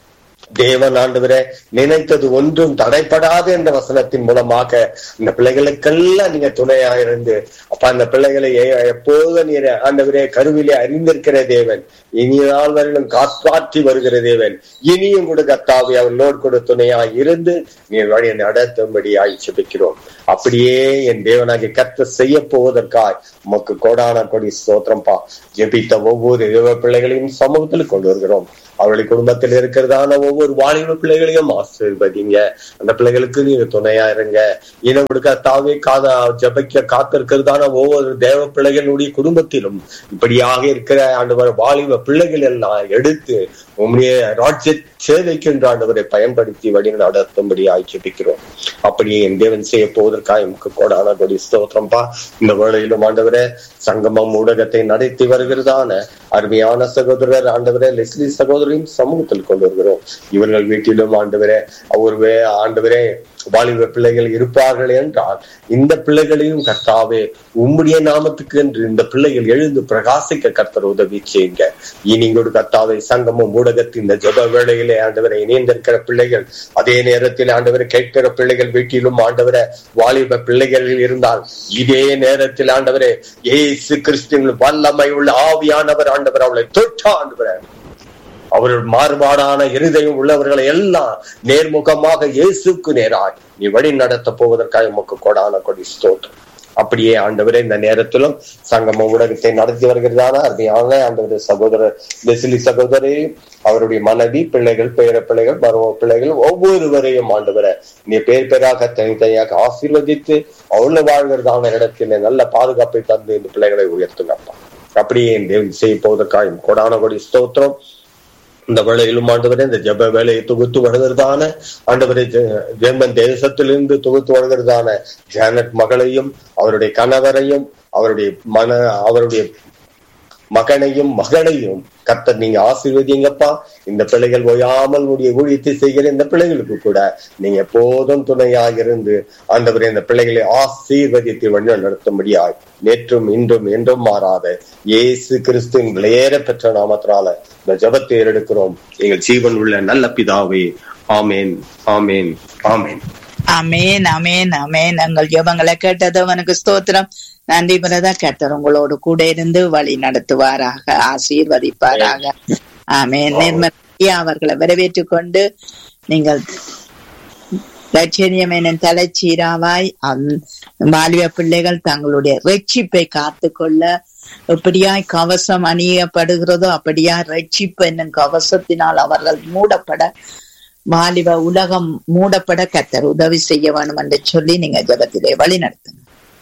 [SPEAKER 6] தேவன் ஆண்டவரே நினைத்தது ஒன்றும் தடைப்படாது என்ற வசனத்தின் மூலமாக இந்த பிள்ளைகளுக்கெல்லாம் நீங்க துணையா இருந்து அப்ப அந்த பிள்ளைகளை எ- எப்போதும் நீர் ஆண்டவரே கருவிலே அறிந்திருக்கிற தேவன் இனி நாள் வரையிலும் காப்பாற்றி வருகிற தேவன் இனியும் கூட கத்தாவி அவர்களோடு கூட துணையா இருந்து நீர் வழியை நடத்தும்படி ஆய்ச்சிப்பிக்கிறோம் அப்படியே என் தேவனாகிய கத்த செய்ய போவதற்காய் உமக்கு கோடான கொடி ஸ்தோத்திரம்பா ஜெபித்த ஒவ்வொரு தேவ பிள்ளைகளையும் சமூகத்தில் கொண்டு வருகிறோம் அவளுடைய குடும்பத்தில் இருக்கிறதான ஒவ்வொரு வாலிப பிள்ளைகளையும் ஆசீர்வதிங்க அந்த பிள்ளைகளுக்கு நீங்க துணையா இருங்க இனம் கொடுக்க தாவே காத ஜபிக்க காத்திருக்கிறதான ஒவ்வொரு தேவ பிள்ளைகளுடைய குடும்பத்திலும் இப்படியாக இருக்கிற ஆண்டவர் வாலிப பிள்ளைகள் எல்லாம் எடுத்து உம்முடைய ராஜ்ய சேவைக்கின்ற ஆண்டவரை பயன்படுத்தி வழி நடத்தும்படி ஆய்ச்சிப்பிக்கிறோம் அப்படியே என் தேவன் செய்ய போவதற்காக எமக்கு கோடான கொடி ஸ்தோத்திரம்பா இந்த வேளையிலும் ஆண்டவரே சங்கமம் ஊடகத்தை நடத்தி வருகிறதான அருமையான சகோதரர் ஆண்டவரே லெஸ்லி சகோதரின் சமூகத்தில் கொண்டு வருகிறோம் இவர்கள் வீட்டிலும் ஆண்டவரே ஒருவே ஆண்டவரே வாலிப பிள்ளைகள் இருப்பார்கள் என்றால் இந்த பிள்ளைகளையும் கர்த்தாவே உம்முடைய நாமத்துக்கு என்று இந்த பிள்ளைகள் எழுந்து பிரகாசிக்க கர்த்தர் உதவி செய்யுங்க இனிங்கோடு கர்த்தாவை சங்கமும் ஊடகத்தின் இந்த ஜெப வேளையிலே ஆண்டவரை இணைந்திருக்கிற பிள்ளைகள் அதே நேரத்தில் ஆண்டவரை கேட்கிற பிள்ளைகள் வீட்டிலும் ஆண்டவரை வாலிப பிள்ளைகள் இருந்தால் இதே நேரத்தில் ஆண்டவரே இயேசு கிறிஸ்துவின் வல்லமை உள்ள ஆவியானவர் ஆண்டவர் அவளை தொட்டா ஆண்டவரை அவர்கள் மாறுபாடான இருதயம் உள்ளவர்களை எல்லாம் நேர்முகமாக இயேசுக்கு நேராய் நீ வழி நடத்த போவதற்காக உமக்கு கொடான கொடி ஸ்தோத்திரம் அப்படியே ஆண்டவரே இந்த நேரத்திலும் சங்கம ஊடகத்தை நடத்தி வருகிறதான அருமையான ஆண்டவர் சகோதரர் பெசிலி சகோதரி அவருடைய மனைவி பிள்ளைகள் பேர பிள்ளைகள் மரும பிள்ளைகள் ஒவ்வொருவரையும் ஆண்டவரை நீ பேர் பேராக தனித்தனியாக ஆசீர்வதித்து அவள வாழ்கிறதான இடத்திலே நல்ல பாதுகாப்பை தந்து இந்த பிள்ளைகளை உயர்த்துங்கப்பா அப்படியே என் தேவன் செய்ய போவதற்காக கொடான கொடி ஸ்தோத்திரம் இந்த வேளையிலும் ஆண்டவரே இந்த ஜெப வேலையை தொகுத்து வருகிறதான ஆண்டவரே ஜெ- ஜெர்மன் தேசத்திலிருந்து தொகுத்து வருகிறதான ஜானட் மகளையும் அவருடைய கணவரையும் அவருடைய மன அவருடைய மகனையும் மகனையும் கர்த்தர் நீங்க ஆசீர்வதிங்கப்பா இந்த பிள்ளைகள் ஓயாமல் உடைய ஊழியத்தை செய்கிற இந்த பிள்ளைகளுக்கு கூட நீங்க எப்போதும் துணையாக இருந்து ஆண்டவரே இந்த பிள்ளைகளை ஆசீர்வதித்து வழி நடத்தும்படியாய் நேற்றும் இன்றும் என்றும் மாறாத இயேசு கிறிஸ்துவின் விளையேற பெற்ற நாமத்தினால இந்த ஜெபத்தை ஏறெடுக்கிறோம் எங்கள் ஜீவன் உள்ள நல்ல பிதாவே ஆமேன் ஆமேன் ஆமேன்
[SPEAKER 2] அமேன் அமேன் அமேன் எங்கள் ஜெபங்களை கேட்டது அவனுக்கு ஸ்தோத்திரம் நன்றி பிரதா கர்த்தர் உங்களோடு கூட இருந்து வழி நடத்துவாராக ஆசீர்வதிப்பாராக ஆமேன் நிர்மலியா அவர்களை வரவேற்றுக் கொண்டு நீங்கள் லட்சணியம் எனும் தலைச்சீராவாய் அந்த வாலிப பிள்ளைகள் தங்களுடைய ரட்சிப்பை காத்துக்கொள்ள எப்படியாய் கவசம் அணியப்படுகிறதோ அப்படியா ரட்சிப்பு என்னும் கவசத்தினால் அவர்கள் மூடப்பட வாலிப உலகம் மூடப்பட கத்தர் உதவி செய்ய வேணும் என்று சொல்லி நீங்க ஜபத்திலே வழி நடத்துங்க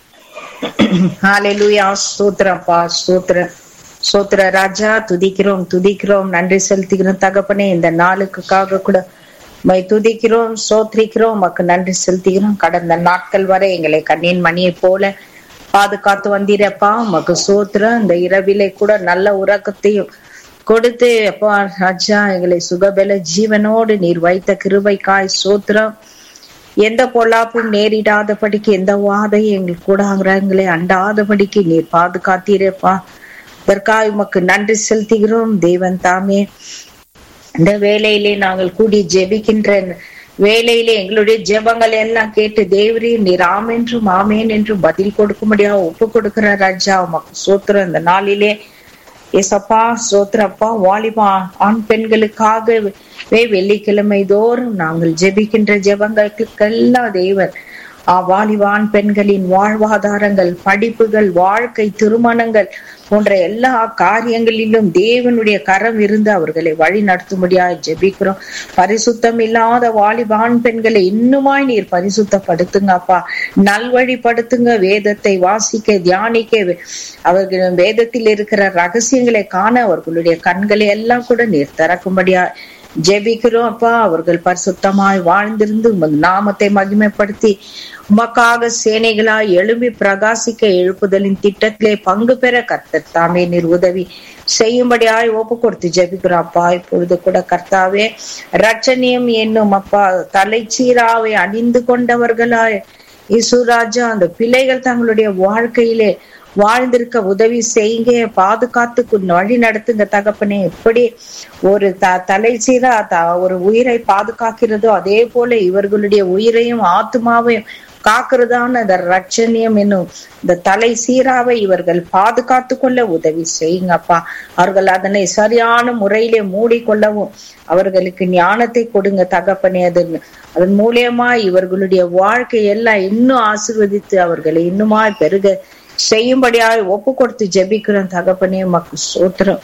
[SPEAKER 7] ஹalleluya ஸ்தோத்திரப்பா ஸ்தோத்திர ஸ்தோத்திர ராஜா துதிக்கிறோம் துதிக்கிறோம் நன்றி செலுத்துகிறோம் தகப்பனே இந்த நாளுக்காக கூட மை துதிக்கிறோம் ஸ்தோத்திரிக்கிறோம் உமக்கு நன்றி செலுத்துகிறோம் கடந்த நாட்கள் வரை எங்களை கண்ணின் மணியை போல பாதுகாத்து வந்தீரப்பா உமக்கு சோத்திரம் இந்த இரவிலே கூட நல்ல உறக்கத்தையும் கொடுத்து அப்பா ராஜா எங்களை சுகபல ஜீவனோடு நீர் வைத்த கிருபைக்காய் சோத்திரம் எந்த பொல்லாப்பும் நேரிடாதபடிக்கு எந்த வாதையும் எங்கள் கூடாங்கிறங்களை அண்டாதபடிக்கு நீர் பாதுகாத்தீரப்பா இதற்காக உமக்கு நன்றி செலுத்துகிறோம் தேவன் தாமே இந்த வேலையிலே நாங்கள் கூடி ஜெபிக்கின்ற வேலையிலே எங்களுடைய ஜெபங்கள் எல்லாம் கேட்டு தேவரே நீர் ஆம் என்றும் ஆமேன் என்றும் பதில் கொடுக்க முடியாது ஒப்பு கொடுக்கிற ராஜா உமக்கு சோத்திரம் இந்த நாளிலே ஏசப்பா சோத்திரப்பா வாலிபா ஆண் பெண்களுக்காகவே வெள்ளிக்கிழமை தோறும் நாங்கள் ஜெபிக்கின்ற ஜெபங்களுக்கெல்லாம் தேவன் ஆ, வாலிபான் பெண்களின் வாழ்வாதாரங்கள் படிப்புகள் வாழ்க்கை திருமணங்கள் போன்ற எல்லா காரியங்களிலும் தேவனுடைய கரம் இருந்து அவர்களை வழி நடத்தும்படியாக ஜெபிக்கிறோம் பரிசுத்தம் இல்லாத வாலிபான் பெண்களை இன்னுமாய் நீர் பரிசுத்தப்படுத்துங்க அப்பா நல்வழிப்படுத்துங்க வேதத்தை வாசிக்க தியானிக்க வே- அவர்கள் வேதத்தில் இருக்கிற ரகசியங்களை காண அவர்களுடைய கண்களை எல்லாம் கூட நீர் திறக்கும்படியா ஜெபிக்கிறோம் அப்பா அவர்கள் பரிசுத்தமாய் வாழ்ந்திருந்து உமது நாமத்தை மகிமைப்படுத்தி உமக்காக சேனைகளாய் எழும்பி பிரகாசிக்க எழுப்புதலின் திட்டத்திலே பங்கு பெற கர்த்தர் தாமே நீர் உதவி செய்யும்படியாய் ஒப்பு கொடுத்து ஜெபிக்கிறோம் அப்பா இப்பொழுது கூட கர்த்தாவே ரட்சணியம் என்னும் அப்பா தலைச்சீராவை அணிந்து கொண்டவர்களாய் இசுராஜா அந்த பிள்ளைகள் தங்களுடைய வாழ்க்கையிலே வாழ்ந்திருக்க உதவி செய்யுங்க பாதுகாத்து வழி நடத்துங்க தகப்பனே எப்படி ஒரு த தலை சீரா த ஒரு உயிரை பாதுகாக்கிறதோ அதே போல இவர்களுடைய உயிரையும் ஆத்மாவையும் காக்கிறதான இந்த ரட்சணியம் என்னும் இந்த தலை சீராவை இவர்கள் பாதுகாத்து கொள்ள உதவி செய்யுங்கப்பா அவர்கள் அதனை சரியான முறையிலே மூடிக்கொள்ளவும் அவர்களுக்கு ஞானத்தை கொடுங்க தகப்பனே அது அதன் மூலியமா இவர்களுடைய வாழ்க்கை எல்லாம் இன்னும் ஆசிர்வதித்து அவர்களை இன்னுமா பெருக செய்யும்படியாக ஒப்பு கொடுத்து ஜெபிக்கிறோம் தகப்பனே மக்கு சோத்திரம்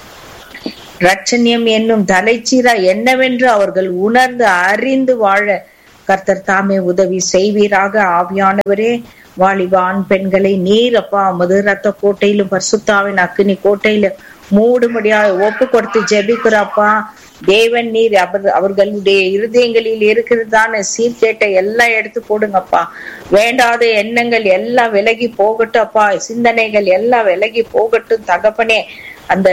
[SPEAKER 7] ரட்சணியம் என்னும் தலைச்சீரா என்னவென்று அவர்கள் உணர்ந்து அறிந்து வாழ கர்த்தர் தாமே உதவி செய்வீராக ஆவியானவரே வாலிபான் பெண்களை நீர் அப்பா மது ரத்த கோட்டையிலும் பரிசுத்தாவின் அக்கினி கோட்டையில மூடும்படியாக ஒப்பு கொடுத்து ஜெபிக்கிறப்பா தேவன் நீர் அவர் அவர்களுடைய இருதயங்களில் இருக்கிறதான சீர்கேட்டை எல்லாம் எடுத்து போடுங்கப்பா வேண்டாத எண்ணங்கள் எல்லாம் விலகி போகட்டும் அப்பா சிந்தனைகள் எல்லாம் விலகி போகட்டும் தகப்பனே அந்த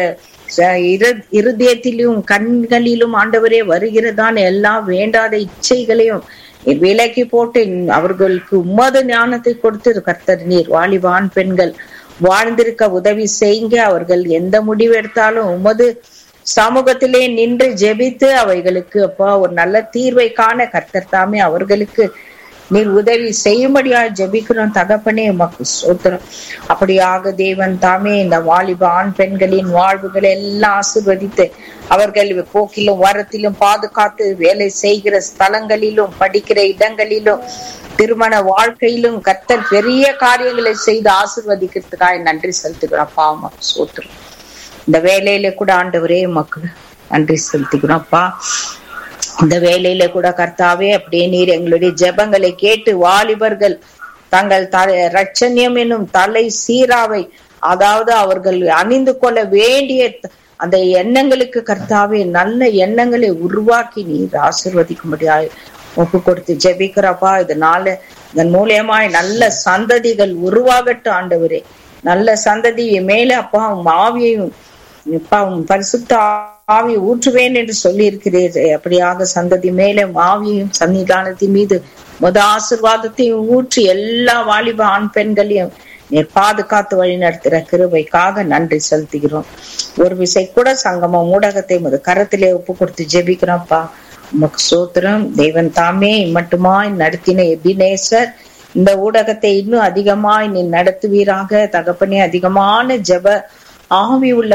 [SPEAKER 7] இருதயத்திலும் கண்களிலும் ஆண்டவரே வருகிறதான எல்லா வேண்டாத இச்சைகளையும் விலக்கி போட்டு அவர்களுக்கு உமது ஞானத்தை கொடுத்து கர்த்தர் நீர் வாலிபான் பெண்கள் வாழ்ந்திருக்க உதவி செய்யுங்க அவர்கள் எந்த முடிவு எடுத்தாலும் உமது சமூகத்திலே நின்று ஜெபித்து அவைகளுக்கு அப்பா ஒரு நல்ல தீர்வை காண கர்த்தர் தாமே அவர்களுக்கு நீர் உதவி செய்யும்படியா ஜெபிக்கிறோம் தகப்பனே உமக்கு சோத்திரம் அப்படியாக தேவன் தாமே இந்த வாலிப ஆண் பெண்களின் வாழ்வுகளை எல்லாம் ஆசிர்வதித்து அவர்கள் போக்கிலும் வரத்திலும் பாதுகாத்து வேலை செய்கிற ஸ்தலங்களிலும் படிக்கிற இடங்களிலும் திருமண வாழ்க்கையிலும் கர்த்தர் பெரிய காரியங்களை செய்து ஆசிர்வதிக்கிறதுக்காக நன்றி செலுத்துகிறோம் அப்பா உமக்கு சோத்திரம் இந்த வேலையில கூட ஆண்டவரே மக்கள் நன்றி செலுத்திக்கிறோம் அப்பா இந்த வேலையில கூட கர்த்தாவே அப்படியே நீர் எங்களுடைய ஜெபங்களை கேட்டு வாலிபர்கள் தங்கள் தலை ரட்சண்யம் என்னும் தலை சீராவை அதாவது அவர்கள் அணிந்து கொள்ள வேண்டிய அந்த எண்ணங்களுக்கு கர்த்தாவே நல்ல எண்ணங்களை உருவாக்கி நீர் ஆசிர்வதிக்கும்படியாய் ஒப்பு கொடுத்து ஜெபிக்கிறப்பா இதனால இதன் மூலியமாய் நல்ல சந்ததிகள் உருவாகட்டும் ஆண்டவரே நல்ல சந்ததி மேல அப்பா ஆவியையும் பரிசுத்த ஆவி ஊற்றுவேன் என்று சொல்லி இருக்கிறீர் அப்படியாக சந்ததி மேலே ஆவியையும் சன்னிதானத்தின் மீது முத ஆசிர்வாதத்தையும் ஊற்றி எல்லா வாலிப ஆண் பெண்களையும் நீர் பாதுகாத்து வழி நடத்துகிற கிருபைக்காக நன்றி செலுத்துகிறோம் ஒரு விசை கூட சங்கமம் ஊடகத்தை முத கரத்திலே ஒப்பு கொடுத்து ஜெபிக்கிறோம்ப்பா உமக்கு சோத்திரம் தேவன் தாமே மட்டுமாய் நடத்தின எபினேசர் இந்த ஊடகத்தை இன்னும் அதிகமாய் நீ நடத்துவீராக தகப்பனே அதிகமான ஜெப ஆவி உள்ள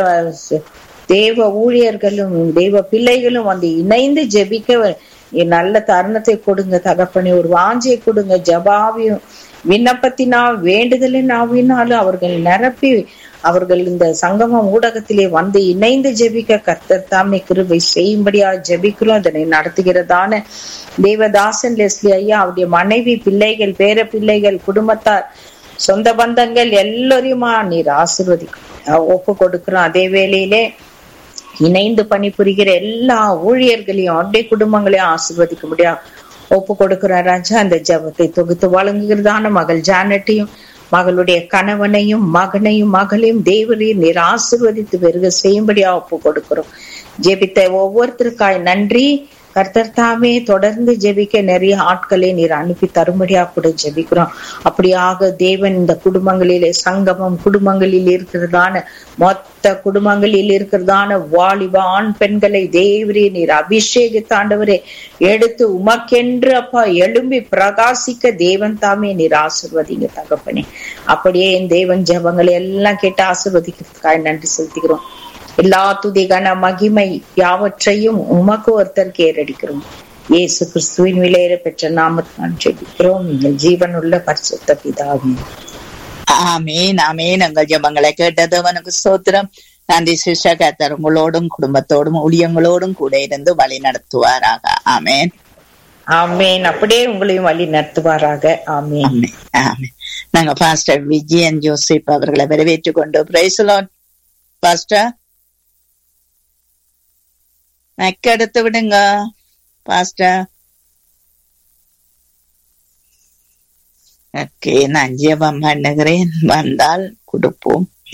[SPEAKER 7] தேவ ஊழியர்களும் தெய்வ பிள்ளைகளும் வந்து இணைந்து ஜெபிக்க நல்ல தருணத்தை கொடுங்க தகப்பனே ஒரு வாஞ்சியை கொடுங்க ஜபாவியும் விண்ணப்பத்தினால் வேண்டுதலின் ஆவினாலும் அவர்கள் நிரப்பி அவர்கள் இந்த சங்கமம் ஊடகத்திலே வந்து இணைந்து ஜெபிக்க கர்த்தர் தாமே கிருபை செய்யும்படியா ஜெபிக்கிறோம் இதனை நடத்துகிறதான தேவதாசன் லெஸ்லி ஐயா அவருடைய மனைவி பிள்ளைகள் பேர பிள்ளைகள் குடும்பத்தார் சொந்த பந்தங்கள் எல்லோரையுமா நீர் ஆசிர்வதிக்கும் ஒப்பு கொடுக்கிறோம் அதே வேளையிலே இணைந்து பணிபுரிகிற எல்லா ஊழியர்களையும் அவருடைய குடும்பங்களையும் ஆசிர்வதிக்க முடியாது ஒப்பு கொடுக்கிறார் ராஜா அந்த ஜபத்தை தொகுத்து வழங்குகிறதான மகள் ஜானட்டையும் மகளுடைய கணவனையும் மகனையும் மகளையும் தேவரையும் நீர் ஆசிர்வதித்து பெருக செய்யும்படியா ஒப்பு கொடுக்கிறோம் ஜெபித்த ஒவ்வொருத்தருக்காய் நன்றி கர்த்தர் தாமே தொடர்ந்து ஜெபிக்க நிறைய ஆட்களை நீர் அனுப்பி தரும்படியா கூட ஜெபிக்கிறோம் அப்படியாக தேவன் இந்த குடும்பங்களிலே சங்கமம் குடும்பங்களில் இருக்கிறதான மொத்த குடும்பங்களில் இருக்கிறதான வாலிப ஆண் பெண்களை தேவரே நீர் அபிஷேகித்தாண்டவரே எடுத்து உமக்கென்று அப்பா எழும்பி பிரகாசிக்க தேவன் தாமே நீர் ஆசிர்வதிங்க தகப்பனே அப்படியே என் தேவன் ஜபங்களை எல்லாம் கேட்டு ஆசிர்வதிக்கிறதுக்காக நன்றி செலுத்துகிறோம் எல்லா துதி கன மகிமை யாவற்றையும் உமக்கு ஒருத்தர் கேரடிக்கிறோம் இயேசு கிறிஸ்துவின் விலையில பெற்ற நாமத்தான் ஜெபிக்கிறோம் நீங்கள் ஜீவனுள்ள பரிசுத்த பிதாவே
[SPEAKER 2] ஆமீன் ஆமீன் எங்கள் ஜபங்களை கேட்டது அவனுக்கு சோத்திரம் நன்றி சிஷா கத்தர் உங்களோடும் குடும்பத்தோடும் ஊழியங்களோடும் கூட இருந்து வழி நடத்துவாராக ஆமேன்
[SPEAKER 7] ஆமேன் அப்படியே உங்களையும் வழி நடத்துவாராக ஆமேன்
[SPEAKER 2] ஆமேன் ஆமேன் நாங்க பாஸ்டர் விஜயன் ஜோசிப் அவர்களை வரவேற்றுக் கொண்டு பிரைசலோன் பாஸ்டர் மெக்க எடுத்து விடுங்க பாஸ்டர் ஓகே நான் ஜெபம் பண்ணுகிறேன் வந்தால் கொடுப்போம்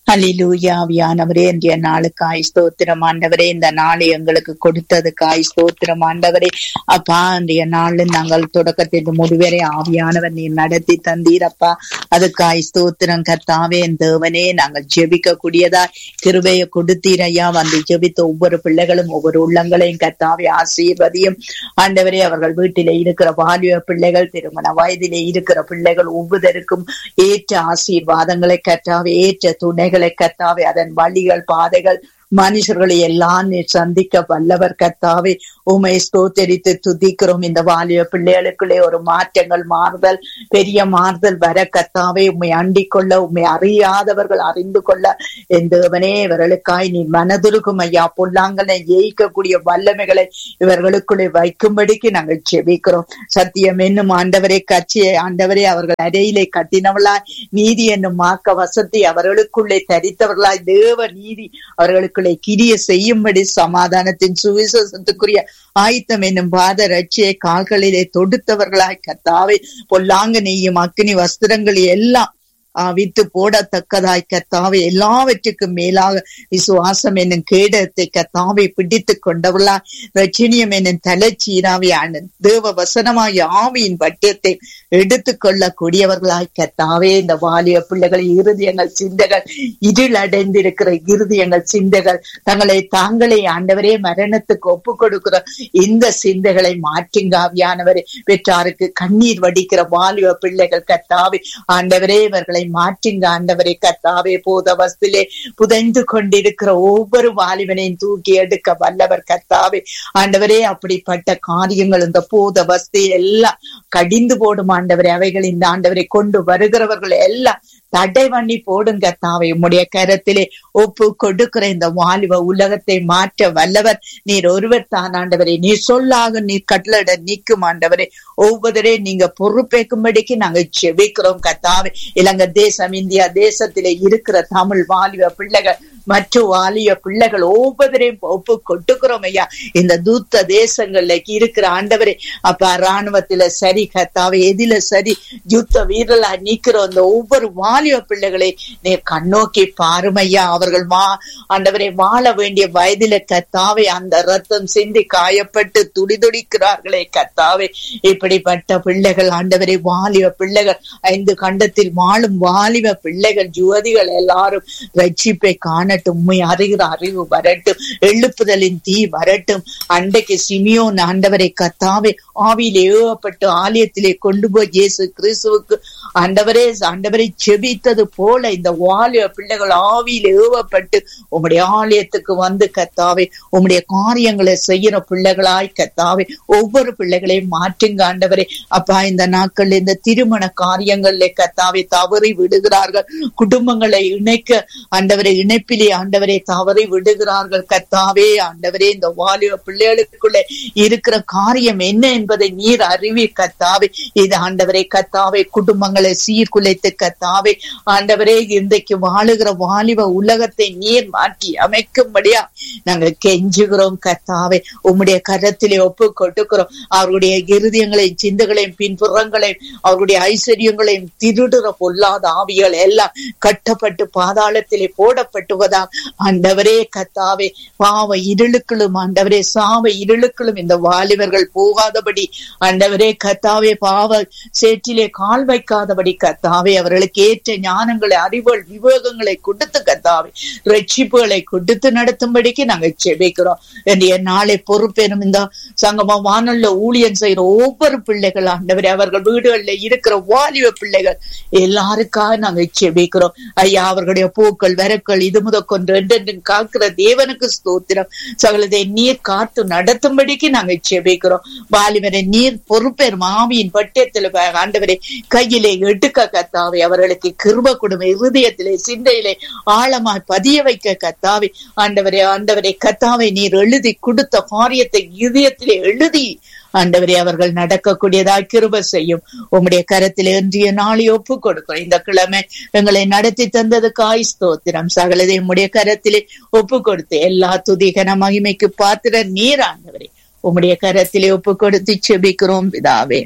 [SPEAKER 2] அலிலூயாவியானவரே இன்றைய நாளுக்காய் ஸ்தோத்திரம் ஆண்டவரே இந்த நாளை எங்களுக்கு கொடுத்ததுக்காய் ஸ்தோத்திரம் ஆண்டவரே அப்பா இன்றைய நாளில் நாங்கள் தொடக்கத்திற்கு முடிவரை ஆவியானவர் நீர் நடத்தி தந்தீரப்பா அதுக்காய் ஸ்தோத்திரம் கர்த்தாவே என் தேவனே நாங்கள் ஜெபிக்க கூடியதா கிருபையை கொடுத்தீரையா வந்து ஜெபித்த ஒவ்வொரு பிள்ளைகளும் ஒவ்வொரு உள்ளங்களையும் கர்த்தாவே ஆசீர்வதியும் ஆண்டவரே அவர்கள் வீட்டிலே இருக்கிற வாலிப பிள்ளைகள் திருமண வயதிலே இருக்கிற பிள்ளைகள் ஒவ்வொருவருக்கும் ஏற்ற ஆசீர்வாதங்களை கர்த்தாவே ஏற்ற துணைகளை கர்த்தாவே அதன் வழிகள் பாதைகள் மனுஷர்களை எல்லாம் நீர் சந்திக்க வல்லவர் கர்த்தாவே உமை ஸ்தோத்தரித்து துதிக்கிறோம் இந்த வாலிப பிள்ளைகளுக்குள்ளே ஒரு மாற்றங்கள் மாறுதல் பெரிய மாறுதல் வர கர்த்தாவே உண்மை அண்டிக் கொள்ள உண்மை அறியாதவர்கள் அறிந்து கொள்ள என் தேவனே இவர்களுக்காய் நீ மனதுருக்கும் ஐயா பொல்லாங்கனை ஜெயிக்கக்கூடிய வல்லமைகளை இவர்களுக்குள்ளே வைக்கும்படிக்கு நாங்கள் செபிக்கிறோம் சத்தியம் என்னும் ஆண்டவரை கட்சியை ஆண்டவரே அவர்கள் அறையிலே கட்டினவளாய் நீதி என்னும் மாக்க வசதி அவர்களுக்குள்ளே தரித்தவர்களாய் தேவ நீதி அவர்களுக்குள்ளே கிரிய செய்யும்படி சமாதானத்தின் சுவிசேஷத்துக்குரிய ஆயத்தம் என்னும் பாத ரட்சியை கால்களிலே தொடுத்தவர்களாய் கத்தாவே பொல்லாங்கனையும் அக்னி வஸ்திரங்கள் எல்லாம் ஆஹ் வித்து போடத்தக்கதாய் கத்தாவை எல்லாவற்றுக்கும் மேலாக விசுவாசம் என்னும் கேடத்தை கத்தாவை பிடித்து கொண்டவர்களா ரட்சணியம் என்னும் தலைச்சீராவை தேவ வசனமாய் ஆவியின் பட்டியத்தை எடுத்துக்கொள்ள கூடியவர்களாய் கத்தாவே இந்த வாலிய பிள்ளைகள் இருதயங்கள் சிந்தைகள் இருள் அடைந்திருக்கிற இருதயங்கள் சிந்தைகள் தங்களை தாங்களே ஆண்டவரே மரணத்துக்கு ஒப்பு கொடுக்கிற இந்த சிந்தைகளை மாற்றுங்க ஆவியானவரே பெற்றாருக்கு கண்ணீர் வடிக்கிற வாலிப பிள்ளைகள் கத்தாவே ஆண்டவரே இவர்களை மாற்றுங்க ஆண்டவரை கத்தாவே போத வஸ்திலே புதைந்து கொண்டிருக்கிற ஒவ்வொரு வாலிபனையும் தூக்கி எடுக்க வல்லவர் கத்தாவே ஆண்டவரே அப்படிப்பட்ட காரியங்கள் இந்த போத வஸ்தி எல்லாம் கடிந்து போடும் ஆண்டவரே அவைகள் இந்த ஆண்டவரை கொண்டு வருகிறவர்கள் எல்லாம் தடை பண்ணி போடுங்க தாவை உம்முடைய கரத்திலே ஒப்பு கொடுக்கிற இந்த வாலிப உலகத்தை மாற்ற வல்லவர் நீர் ஒருவர் தான் ஆண்டவரே நீர் சொல்லாக நீர் கட்டளட நீக்கும் ஆண்டவரே ஒவ்வொருவரே நீங்க பொறுப்பேற்கும்படிக்கு நாங்க செபிக்கிறோம் கத்தாவே இலங்கை தேசம் இந்தியா தேசத்திலே இருக்கிற தமிழ் வாலிப பிள்ளைகள் மற்ற வாலிய பிள்ளைகள் ஒவ்வொருவரையும் ஒப்பு கொட்டுக்கிறோம் ஐயா இந்த தூத்த தேசங்கள்ல இருக்கிற ஆண்டவரே அப்ப ராணுவத்துல சரி கத்தாவே எதில சரி யுத்த வீரலா நிக்கிற அந்த ஒவ்வொரு வாலிப பிள்ளைகளை நீர் கண்ணோக்கி பாருமையா அவர்கள் வா ஆண்டவரை வாழ வேண்டிய வயதில கத்தாவே அந்த ரத்தம் சிந்தி காயப்பட்டு துடிதுடிக்கிறார்களே கத்தாவே இப்படிப்பட்ட பிள்ளைகள் ஆண்டவரை வாலிப பிள்ளைகள் ஐந்து கண்டத்தில் வாழும் வாலிப பிள்ளைகள் ஜுவதிகள் எல்லாரும் ரட்சிப்பை காணட்டும் உண்மை அறிகிற அறிவு வரட்டும் எழுப்புதலின் தீ வரட்டும் அன்றைக்கு சிமியோன் ஆண்டவரை கத்தாவே ஆவியில் ஏவப்பட்டு ஆலயத்திலே கொண்டு போய் இயேசு கிறிஸ்துவுக்கு ஆண்டவரே ஆண்டவரை செபித்தது போல இந்த வாலிய பிள்ளைகள் ஆவியில் ஏவப்பட்டு உம்முடைய ஆலயத்துக்கு வந்து கத்தாவே உம்முடைய காரியங்களை செய்யற பிள்ளைகளாய் கத்தாவே ஒவ்வொரு பிள்ளைகளையும் மாற்றுங்க ஆண்டவரே அப்பா இந்த நாட்கள் இந்த திருமண காரியங்கள்ல கத்தாவே தவறி விடுகிறார்கள் குடும்பங்களை இணைக்க ஆண்டவரை இணைப்பிலே ஆண்டவரை தவறி விடுகிறார்கள் கத்தாவே ஆண்டவரே இந்த வாலிப பிள்ளைகளுக்குள்ளே இருக்கிற காரியம் என்ன என்பதை நீர் அறிவி கத்தாவே இது ஆண்டவரை கத்தாவே குடும்பங்களை சீர்குலைத்து கத்தாவே ஆண்டவரே இன்றைக்கு வாழுகிற வாலிப உலகத்தை நீர் மாற்றி அமைக்கும்படியா நாங்க கெஞ்சுகிறோம் கத்தாவே உம்முடைய கரத்திலே ஒப்பு கொட்டுக்கிறோம் அவருடைய இருதயங்களையும் சிந்தங்களையும் பின்புறங்களையும் அவருடைய ஐஸ்வர்யங்களையும் திருடுற பொல்லாத ஆவிகள் எல்லாம் கட்டப்பட்டு பாதாளத்திலே போடப்பட்டுவதா ஆண்டவரே கத்தாவே பாவ இருளுக்களும் ஆண்டவரே சாவ இருளுக்களும் இந்த வாலிபர்கள் போகாதபடி ஆண்டவரே கத்தாவே பாவ சேற்றிலே கால் வைக்காதபடி கத்தாவே அவர்களுக்கு ஏற்ற ஞானங்களை அறிவுகள் விவேகங்களை கொடுத்து கத்தாவே ரட்சிப்புகளை கொடுத்து நடத்தும்படிக்கு நாங்க செபிக்கிறோம் என்னுடைய நாளை பொறுப்பேனும் இந்த சங்கம வானல்ல ஊழியன் செய்யற ஒவ்வொரு பிள்ளைகள் ஆண்டவரே அவர்கள் வீடுகள்ல இருக்கிற வாலிப பிள்ளைகள் எல்லாருக்காக நாங்க செபிக்கிறோம் ஐயா அவர்களுடைய பூக்கள் வரக்கள் இது முதற்கொண்டு என்றென்றும் காக்கிற தேவனுக்கு ஸ்தோத்திரம் சகலதை நீர் காத்து நடத்தும்படிக்கு நாங்க செபிக்கிறோம் வாலிபரை நீர் பொறுப்பேர் மாமியின் பட்டியத்தில் ஆண்டவரை கையிலே எடுக்க கத்தாவே அவர்களுக்கு கிருப குடும்ப இருதயத்திலே சிந்தையிலே ஆழமாய் பதிய வைக்க கத்தாவே ஆண்டவரே ஆண்டவரை கத்தாவை நீர் எழுதி கொடுத்த காரியத்தை இதயத்திலே எழுதி ஆண்டவரே அவர்கள் நடக்கக்கூடியதாய் கிருப செய்யும் உம்முடைய கரத்தில் இன்றைய நாளை ஒப்பு கொடுக்கிறோம் இந்த கிழமை எங்களை நடத்தி தந்ததுக்காய் ஸ்தோத்திரம் சகலதை உம்முடைய கரத்திலே ஒப்பு கொடுத்து எல்லா துதிகன மகிமைக்கு பாத்திர நீர் ஆண்டவரே உம்முடைய கரத்திலே ஒப்பு கொடுத்து செபிக்கிறோம் பிதாவே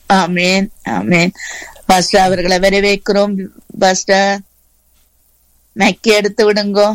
[SPEAKER 2] ஆமேன் ஆமேன் பாஸ்டர் அவர்களை வரவேற்கிறோம் பாஸ்டர் மெக்கி எடுத்து விடுங்கோ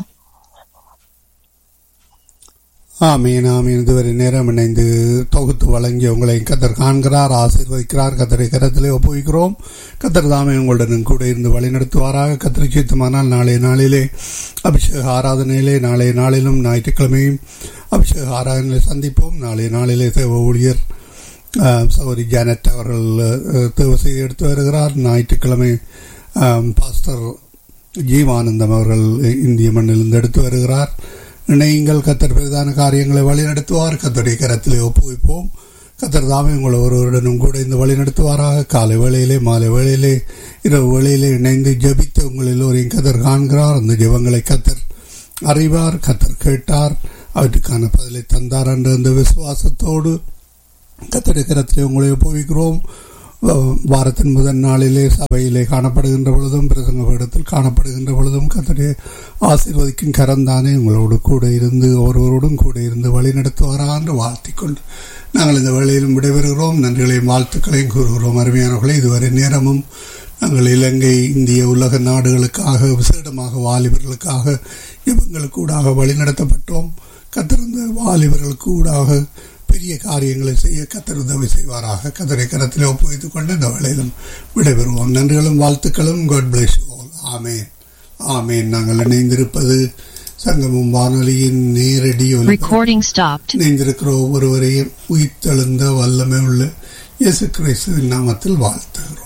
[SPEAKER 3] ஆமீன் ஆமீன் இதுவரை நேரம் இணைந்து தொகுத்து வழங்கி உங்களை கத்தர் காண்கிறார் ஆசீர்வதிக்கிறார் கத்தரை கரத்திலே ஒப்புவிக்கிறோம் கத்தர் தாமே உங்களுடன் கூட இருந்து வழிநடத்துவாராக கத்தரை சித்தமானால் நாளைய நாளிலே அபிஷேக ஆராதனையிலே நாளைய நாளிலும் ஞாயிற்றுக்கிழமையும் அபிஷேக ஆராதனையிலே சந்திப்போம் நாளைய நாளிலே தேவ ஊழியர் ஆஹ், சகோதரி ஜானட் அவர்கள் அஹ், தேவ செய்தி எடுத்து வருகிறார் ஞாயிற்றுக்கிழமை ஆஹ், பாஸ்டர் ஜீவானந்தம் அவர்கள் இந்திய மண்ணிலிருந்து எடுத்து வருகிறார் இணையுங்கள் கத்தர் பெரிதான காரியங்களை வழிநடத்துவார் கத்தருடைய கரத்திலே ஒப்புவிப்போம் கத்தர் தாமே உங்களை ஒருவருடனும் கூட இந்த வழி நடத்துவாராக காலை வேளையிலே மாலை வேளையிலே இரவு வேளையிலே இணைந்து ஜெபித்து உங்கள் எல்லோரையும் கத்தர் காண்கிறார் அந்த ஜெபங்களை கத்தர் அறிவார் கத்தர் கேட்டார் அவற்றுக்கான பதிலை தந்தார் என்ற அந்த விசுவாசத்தோடு கத்தருடைய கரத்திலே உங்களை ஒப்புவிக்கிறோம் வ- வாரத்தின் முதல் நாளிலே சபையிலே காணப்படுகின்ற பொழுதும் பிரசங்க பீடத்தில் காணப்படுகின்ற பொழுதும் கத்தருடைய ஆசீர்வதிக்கும் கரந்தானே உங்களோடு கூட இருந்து ஒருவரோடும் கூட இருந்து வழி நடத்துவாரா என்று வாழ்த்திக் கொண்டு நாங்கள் இந்த வேளையிலும் விடைபெறுகிறோம் நன்றிகளையும் வாழ்த்துக்களையும் கூறுகிறோம் அருமையானவர்களே இதுவரை நேரமும் நாங்கள் இலங்கை இந்திய உலக நாடுகளுக்காக விசேடமாக வாலிபர்களுக்காக இவங்களுக்கூடாக வழிநடத்தப்பட்டோம் கத்திருந்த வாலிபர்களுக்கு ஊடாக பெரிய காரியங்களை செய்ய கத்தர் உதவி செய்வாராக கத்தரை கரத்தில் ஒப்புவித்துக் கொண்டு இந்த வேளையிலும் விடைபெறுவோம் நன்றிகளும் வாழ்த்துக்களும் காட் பிளஸ் ஆமேன் ஆமேன் நாங்கள் இணைந்திருப்பது சங்கமும் வானொலியின் நேரடி ஒலிபரப்பு.
[SPEAKER 8] Recording stopped.
[SPEAKER 3] இணைந்திருக்கிற ஒவ்வொருவரையும் உயிர்த்தெழுந்த வல்லமை உள்ள இயேசு கிறிஸ்துவின் நாமத்தில் வாழ்த்துகிறோம்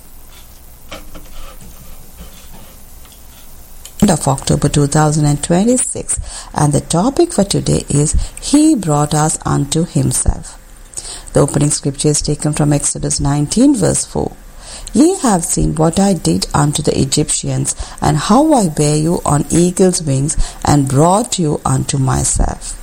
[SPEAKER 9] of October 2026 and the topic for today is He brought us unto Himself. The opening scripture is taken from Exodus 19 verse 4. Ye have seen what I did unto the Egyptians and how I bare you on eagle's wings and brought you unto myself.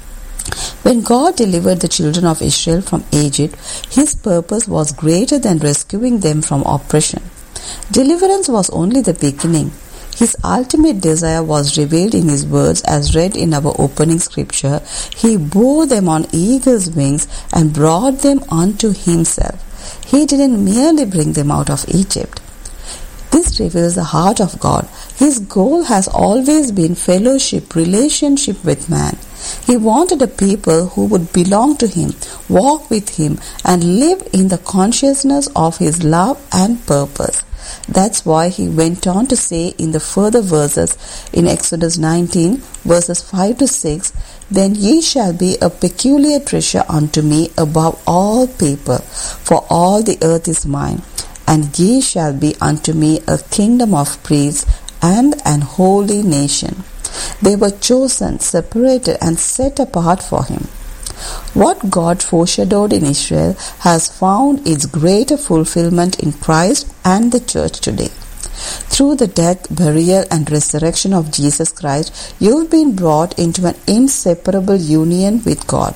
[SPEAKER 9] When God delivered the children of Israel from Egypt, His purpose was greater than rescuing them from oppression. Deliverance was only the beginning. His ultimate desire was revealed in His words as read in our opening scripture. He bore them on eagle's wings and brought them unto Himself. He didn't merely bring them out of Egypt. This reveals the heart of God. His goal has always been fellowship, relationship with man. He wanted a people who would belong to Him, walk with Him, and live in the consciousness of His love and purpose. That's why he went on to say in the further verses in Exodus 19, verses 5 to 6, Then ye shall be a peculiar treasure unto me above all people, for all the earth is mine. And ye shall be unto me a kingdom of priests and an holy nation. They were chosen, separated, and set apart for him. What God foreshadowed in Israel has found its greater fulfillment in Christ and the church today. Through the death, burial, and resurrection of Jesus Christ, you've been brought into an inseparable union with God.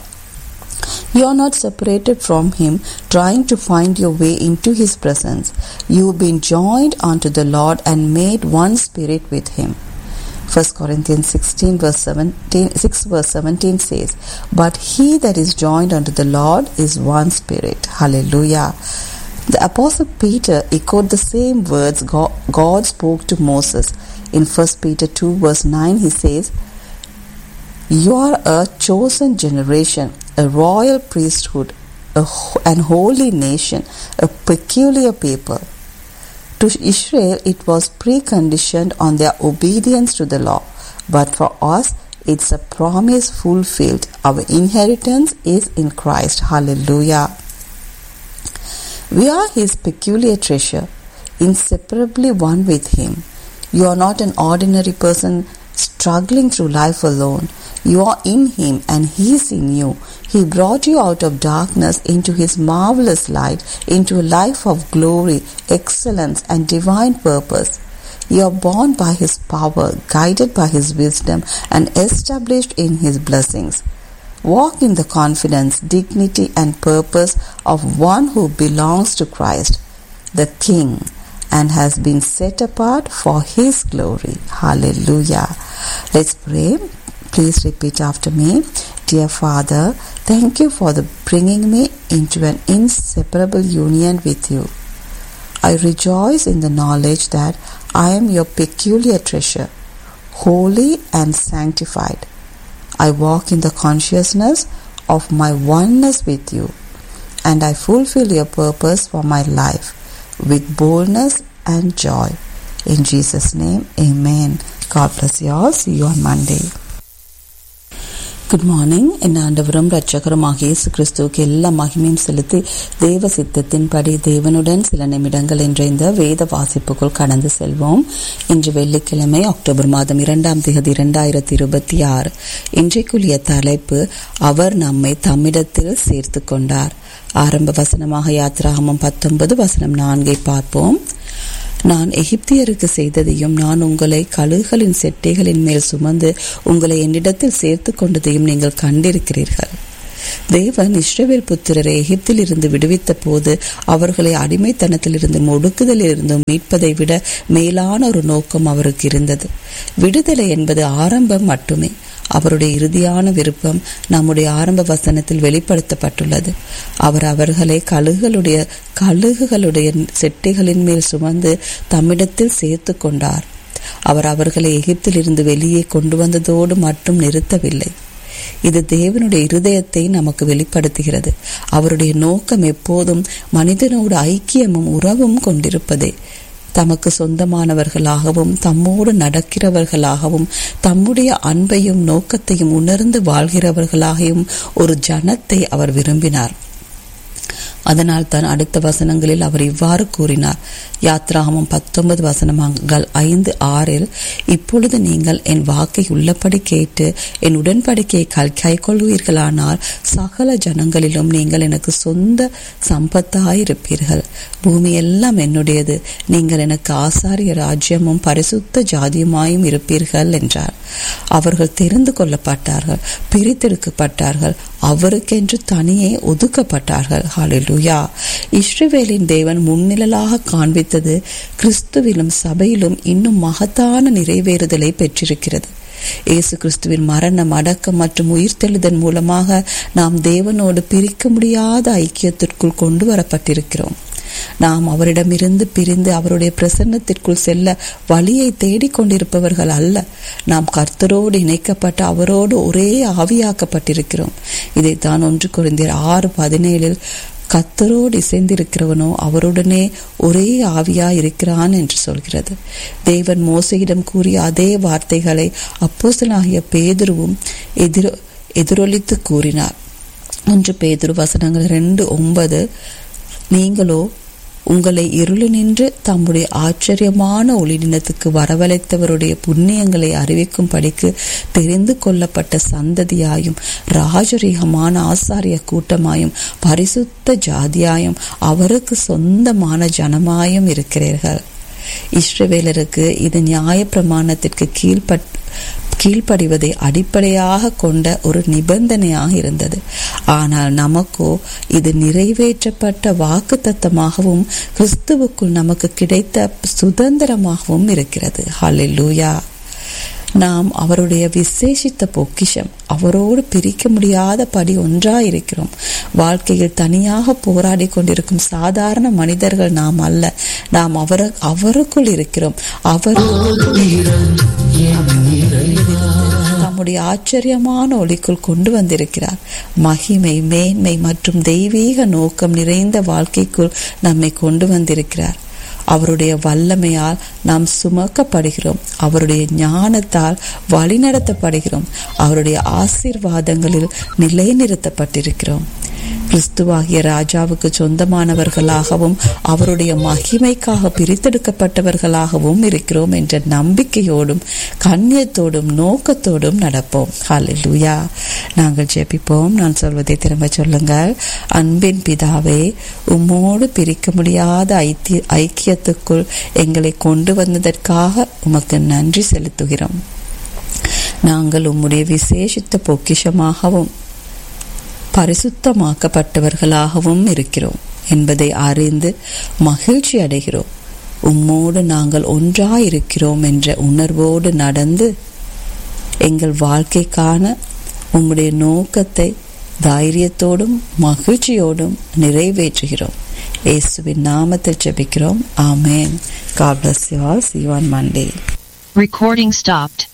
[SPEAKER 9] You are not separated from Him, trying to find your way into His presence. You've been joined unto the Lord and made one spirit with Him. 1 Corinthians 16 verse 17, 6 verse 17 says, But he that is joined unto the Lord is one spirit. Hallelujah. The Apostle Peter echoed the same words God, God spoke to Moses. In 1 Peter 2 verse 9 he says, You are a chosen generation, a royal priesthood, a, ho- an holy nation, a peculiar people. To Israel, it was preconditioned on their obedience to the law, but for us, it's a promise fulfilled. Our inheritance is in Christ. Hallelujah. We are His peculiar treasure, inseparably one with Him. You are not an ordinary person struggling through life alone. You are in Him and He is in you. He brought you out of darkness into His marvelous light, into a life of glory, excellence, and divine purpose. You are born by His power, guided by His wisdom, and established in His blessings. Walk in the confidence, dignity, and purpose of one who belongs to Christ, the King, and has been set apart for His glory. Hallelujah. Let's pray. Please repeat after me. Dear Father, thank you for the bringing me into an inseparable union with you. I rejoice in the knowledge that I am your peculiar treasure. holy and sanctified. I walk in the consciousness of my oneness with you, and I fulfill your purpose for my life with boldness and joy. In Jesus' name, Amen. God bless you all. See you on Monday. Good morning என் ஆண்டவரும் ரட்சகருமாக இயேசு கிறிஸ்துவுக்கு எல்லா மகிமையும் செலுத்தி தேவ சித்தத்தின்படி தேவனுடன் சில நிமிடங்கள் என்ற இந்த வேத வாசிப்புக்குள் கடந்து செல்வோம் இன்று வெள்ளிக்கிழமை அக்டோபர் மாதம் இரண்டாம் தேதி இரண்டாயிரத்தி இருபத்தி ஆறு இன்றைக்குரிய தலைப்பு அவர் நம்மை தம்மிடத்தில் சேர்த்து கொண்டார் ஆரம்ப வசனமாக யாத்ராகமம் பத்தொன்பது வசனம் நான்கை பார்ப்போம் நான் எகிப்தியருக்கு செய்ததையும் நான் உங்களை கழுகுகளின் செட்டைகளின் மேல் சுமந்து உங்களை என்னிடத்தில் சேர்த்து கொண்டதையும் நீங்கள் கண்டிருக்கிறீர்கள் தேவன் இஸ்ரவேல் புத்திரரை எகிப்தில் இருந்து விடுவித்த போது அவர்களை அடிமைத்தனத்திலிருந்தும் ஒடுக்குதலிலிருந்தும் மீட்பதை விட மேலான ஒரு நோக்கம் அவருக்கு இருந்தது விடுதலை என்பது ஆரம்பம் மட்டுமே அவருடைய இறுதியான விருப்பம் நம்முடைய ஆரம்ப வசனத்தில் வெளிப்படுத்தப்பட்டுள்ளது அவர் அவர்களை கழுகுகளுடைய கழுகுகளுடைய செட்டைகளின் மேல் சுமந்து தம்மிடத்தில் சேர்த்து கொண்டார் அவர் அவர்களை எகிப்தில் இருந்து வெளியே கொண்டு வந்ததோடு மட்டும் நிறுத்தவில்லை இது தேவனுடைய இருதயத்தை நமக்கு வெளிப்படுத்துகிறது அவருடைய நோக்கம் எப்போதும் மனிதனோடு ஐக்கியமும் உறவும் கொண்டிருப்பதே தமக்கு சொந்தமானவர்களாகவும் தம்மோடு நடக்கிறவர்களாகவும் தம்முடைய அன்பையும் நோக்கத்தையும் உணர்ந்து வாழ்கிறவர்களாகவும் ஒரு ஜனத்தை அவர் விரும்பினார் அதனால் தான் அடுத்த வசனங்களில் அவர் இவ்வாறு கூறினார் யாத்ராகமம் பத்தொன்பது வசனங்கள் ஐந்து ஆறில் இப்பொழுது நீங்கள் என் வாக்கை உள்ளபடி கேட்டு என் உடன்படிக்கையை கை கொள்வீர்களானால் சகல ஜனங்களிலும் நீங்கள் எனக்கு சொந்த சம்பத்தாயிருப்பீர்கள் பூமி எல்லாம் என்னுடையது நீங்கள் எனக்கு ஆசாரிய ராஜ்யமும் பரிசுத்த ஜாதியுமாயும் இருப்பீர்கள் என்றார் அவர்கள் தெரிந்து கொள்ளப்பட்டார்கள் பிரித்தெடுக்கப்பட்டார்கள் அவருக்கென்று தனியே ஒதுக்கப்பட்டார்கள் ஹாலிலுயா இஸ்ரவேலின் தேவன் முன்னிழலாக காண்பித்தது கிறிஸ்துவிலும் சபையிலும் இன்னும் மகத்தான நிறைவேறுதலை பெற்றிருக்கிறது இயேசு கிறிஸ்துவின் மரணம் அடக்கம் மற்றும் உயிர்த்தெழுதன் மூலமாக நாம் தேவனோடு பிரிக்க முடியாத ஐக்கியத்திற்குள் கொண்டு வரப்பட்டிருக்கிறோம் நாம் அவரிடமிருந்து பிரிந்து அவருடைய பிரசன்னத்திற்குள் செல்ல வழியை தேடிக்கொண்டிருப்பவர்கள் அல்ல நாம் கர்த்தரோடு இணைக்கப்பட்ட அவரோடு ஒரே ஆவியாக்கப்பட்டிருக்கிறோம் இதைத்தான் ஒன்று குறைந்தர் ஆறு பதினேழில் கத்தரோடு இசைந்திருக்கிறவனோ அவருடனே ஒரே ஆவியா இருக்கிறான் என்று சொல்கிறது தேவன் மோசையிடம் கூறிய அதே வார்த்தைகளை அப்போசனாகிய பேதுருவும் எதிரொ எதிரொலித்து கூறினார் ஒன்று பேதுரு வசனங்கள் ரெண்டு ஒன்பது நீங்களோ உங்களை இருளினின்று தம்முடைய ஆச்சரியமான ஒளிநிலத்துக்கு வரவழைத்தவருடைய புண்ணியங்களை அறிவிக்கும் படிக்கு தெரிந்து கொள்ளப்பட்ட சந்ததியாயும் ராஜரீகமான ஆசாரிய கூட்டமாயும் பரிசுத்த ஜாதியாயும் அவருக்கு சொந்தமான ஜனமாயும் இருக்கிறீர்கள் இஸ்ரவேலருக்கு இது நியாய பிரமாணத்திற்கு கீழ்பட் கீழ்ப்படிவதை அடிப்படையாக கொண்ட ஒரு நிபந்தனையாக இருந்தது ஆனால் நமக்கோ இது நிறைவேற்றப்பட்ட வாக்கு தத்தமாகவும் கிறிஸ்துவுக்குள் நமக்கு கிடைத்த சுதந்திரமாகவும் இருக்கிறது ஹalleluya நாம் அவருடைய விசேஷித்த பொக்கிஷம் அவரோடு பிரிக்க முடியாத படி ஒன்றாயிருக்கிறோம் வாழ்க்கையில் தனியாக போராடி கொண்டிருக்கும் சாதாரண மனிதர்கள் நாம் அல்ல நாம் அவர் அவருக்குள் இருக்கிறோம் அவர் தம்முடைய ஆச்சரியமான ஒளிக்குள் கொண்டு வந்திருக்கிறார் மகிமை மேன்மை மற்றும் தெய்வீக நோக்கம் நிறைந்த வாழ்க்கைக்குள் நம்மை கொண்டு வந்திருக்கிறார் அவருடைய வல்லமையால் நாம் சுமக்கப்படுகிறோம் அவருடைய ஞானத்தால் வழிநடத்தப்படுகிறோம் அவருடைய ஆசீர்வாதங்களில் நிலைநிறுத்தப்பட்டிருக்கிறோம் கிறிஸ்துவாகிய ராஜாவுக்கு சொந்தமானவர்களாகவும் அவருடைய மகிமைக்காக பிரித்தெடுக்கப்பட்டவர்களாகவும் இருக்கிறோம் என்ற நம்பிக்கையோடும் கண்ணியத்தோடும் நோக்கத்தோடும் நடப்போம் ஹalleluya நாங்கள் ஜெபிப்போம் நான் சொல்வதை திரும்ப சொல்லுங்கள் அன்பின் பிதாவே உம்மோடு பிரிக்க முடியாத ஐக்கிய ஐக்கியத்துக்குள் எங்களை கொண்டு வந்ததற்காக உமக்கு நன்றி செலுத்துகிறோம் நாங்கள் உம்முடைய விசேஷித்த பொக்கிஷமாகவும் பரிசுத்தமாக்கப்பட்டவர்களாகவும் இருக்கிறோம் என்பதை அறிந்து மகிழ்ச்சி அடைகிறோம் உம்மோடு நாங்கள் ஒன்றாயிருக்கிறோம் என்ற உணர்வோடு நடந்து எங்கள் வாழ்க்கைக்கான உம்முடைய நோக்கத்தை தைரியத்தோடும் மகிழ்ச்சியோடும் நிறைவேற்றுகிறோம் இயேசுவின் நாமத்தில் ஜெபிக்கிறோம் ஆமேன் God bless you all. See you on Monday.
[SPEAKER 8] Recording stopped.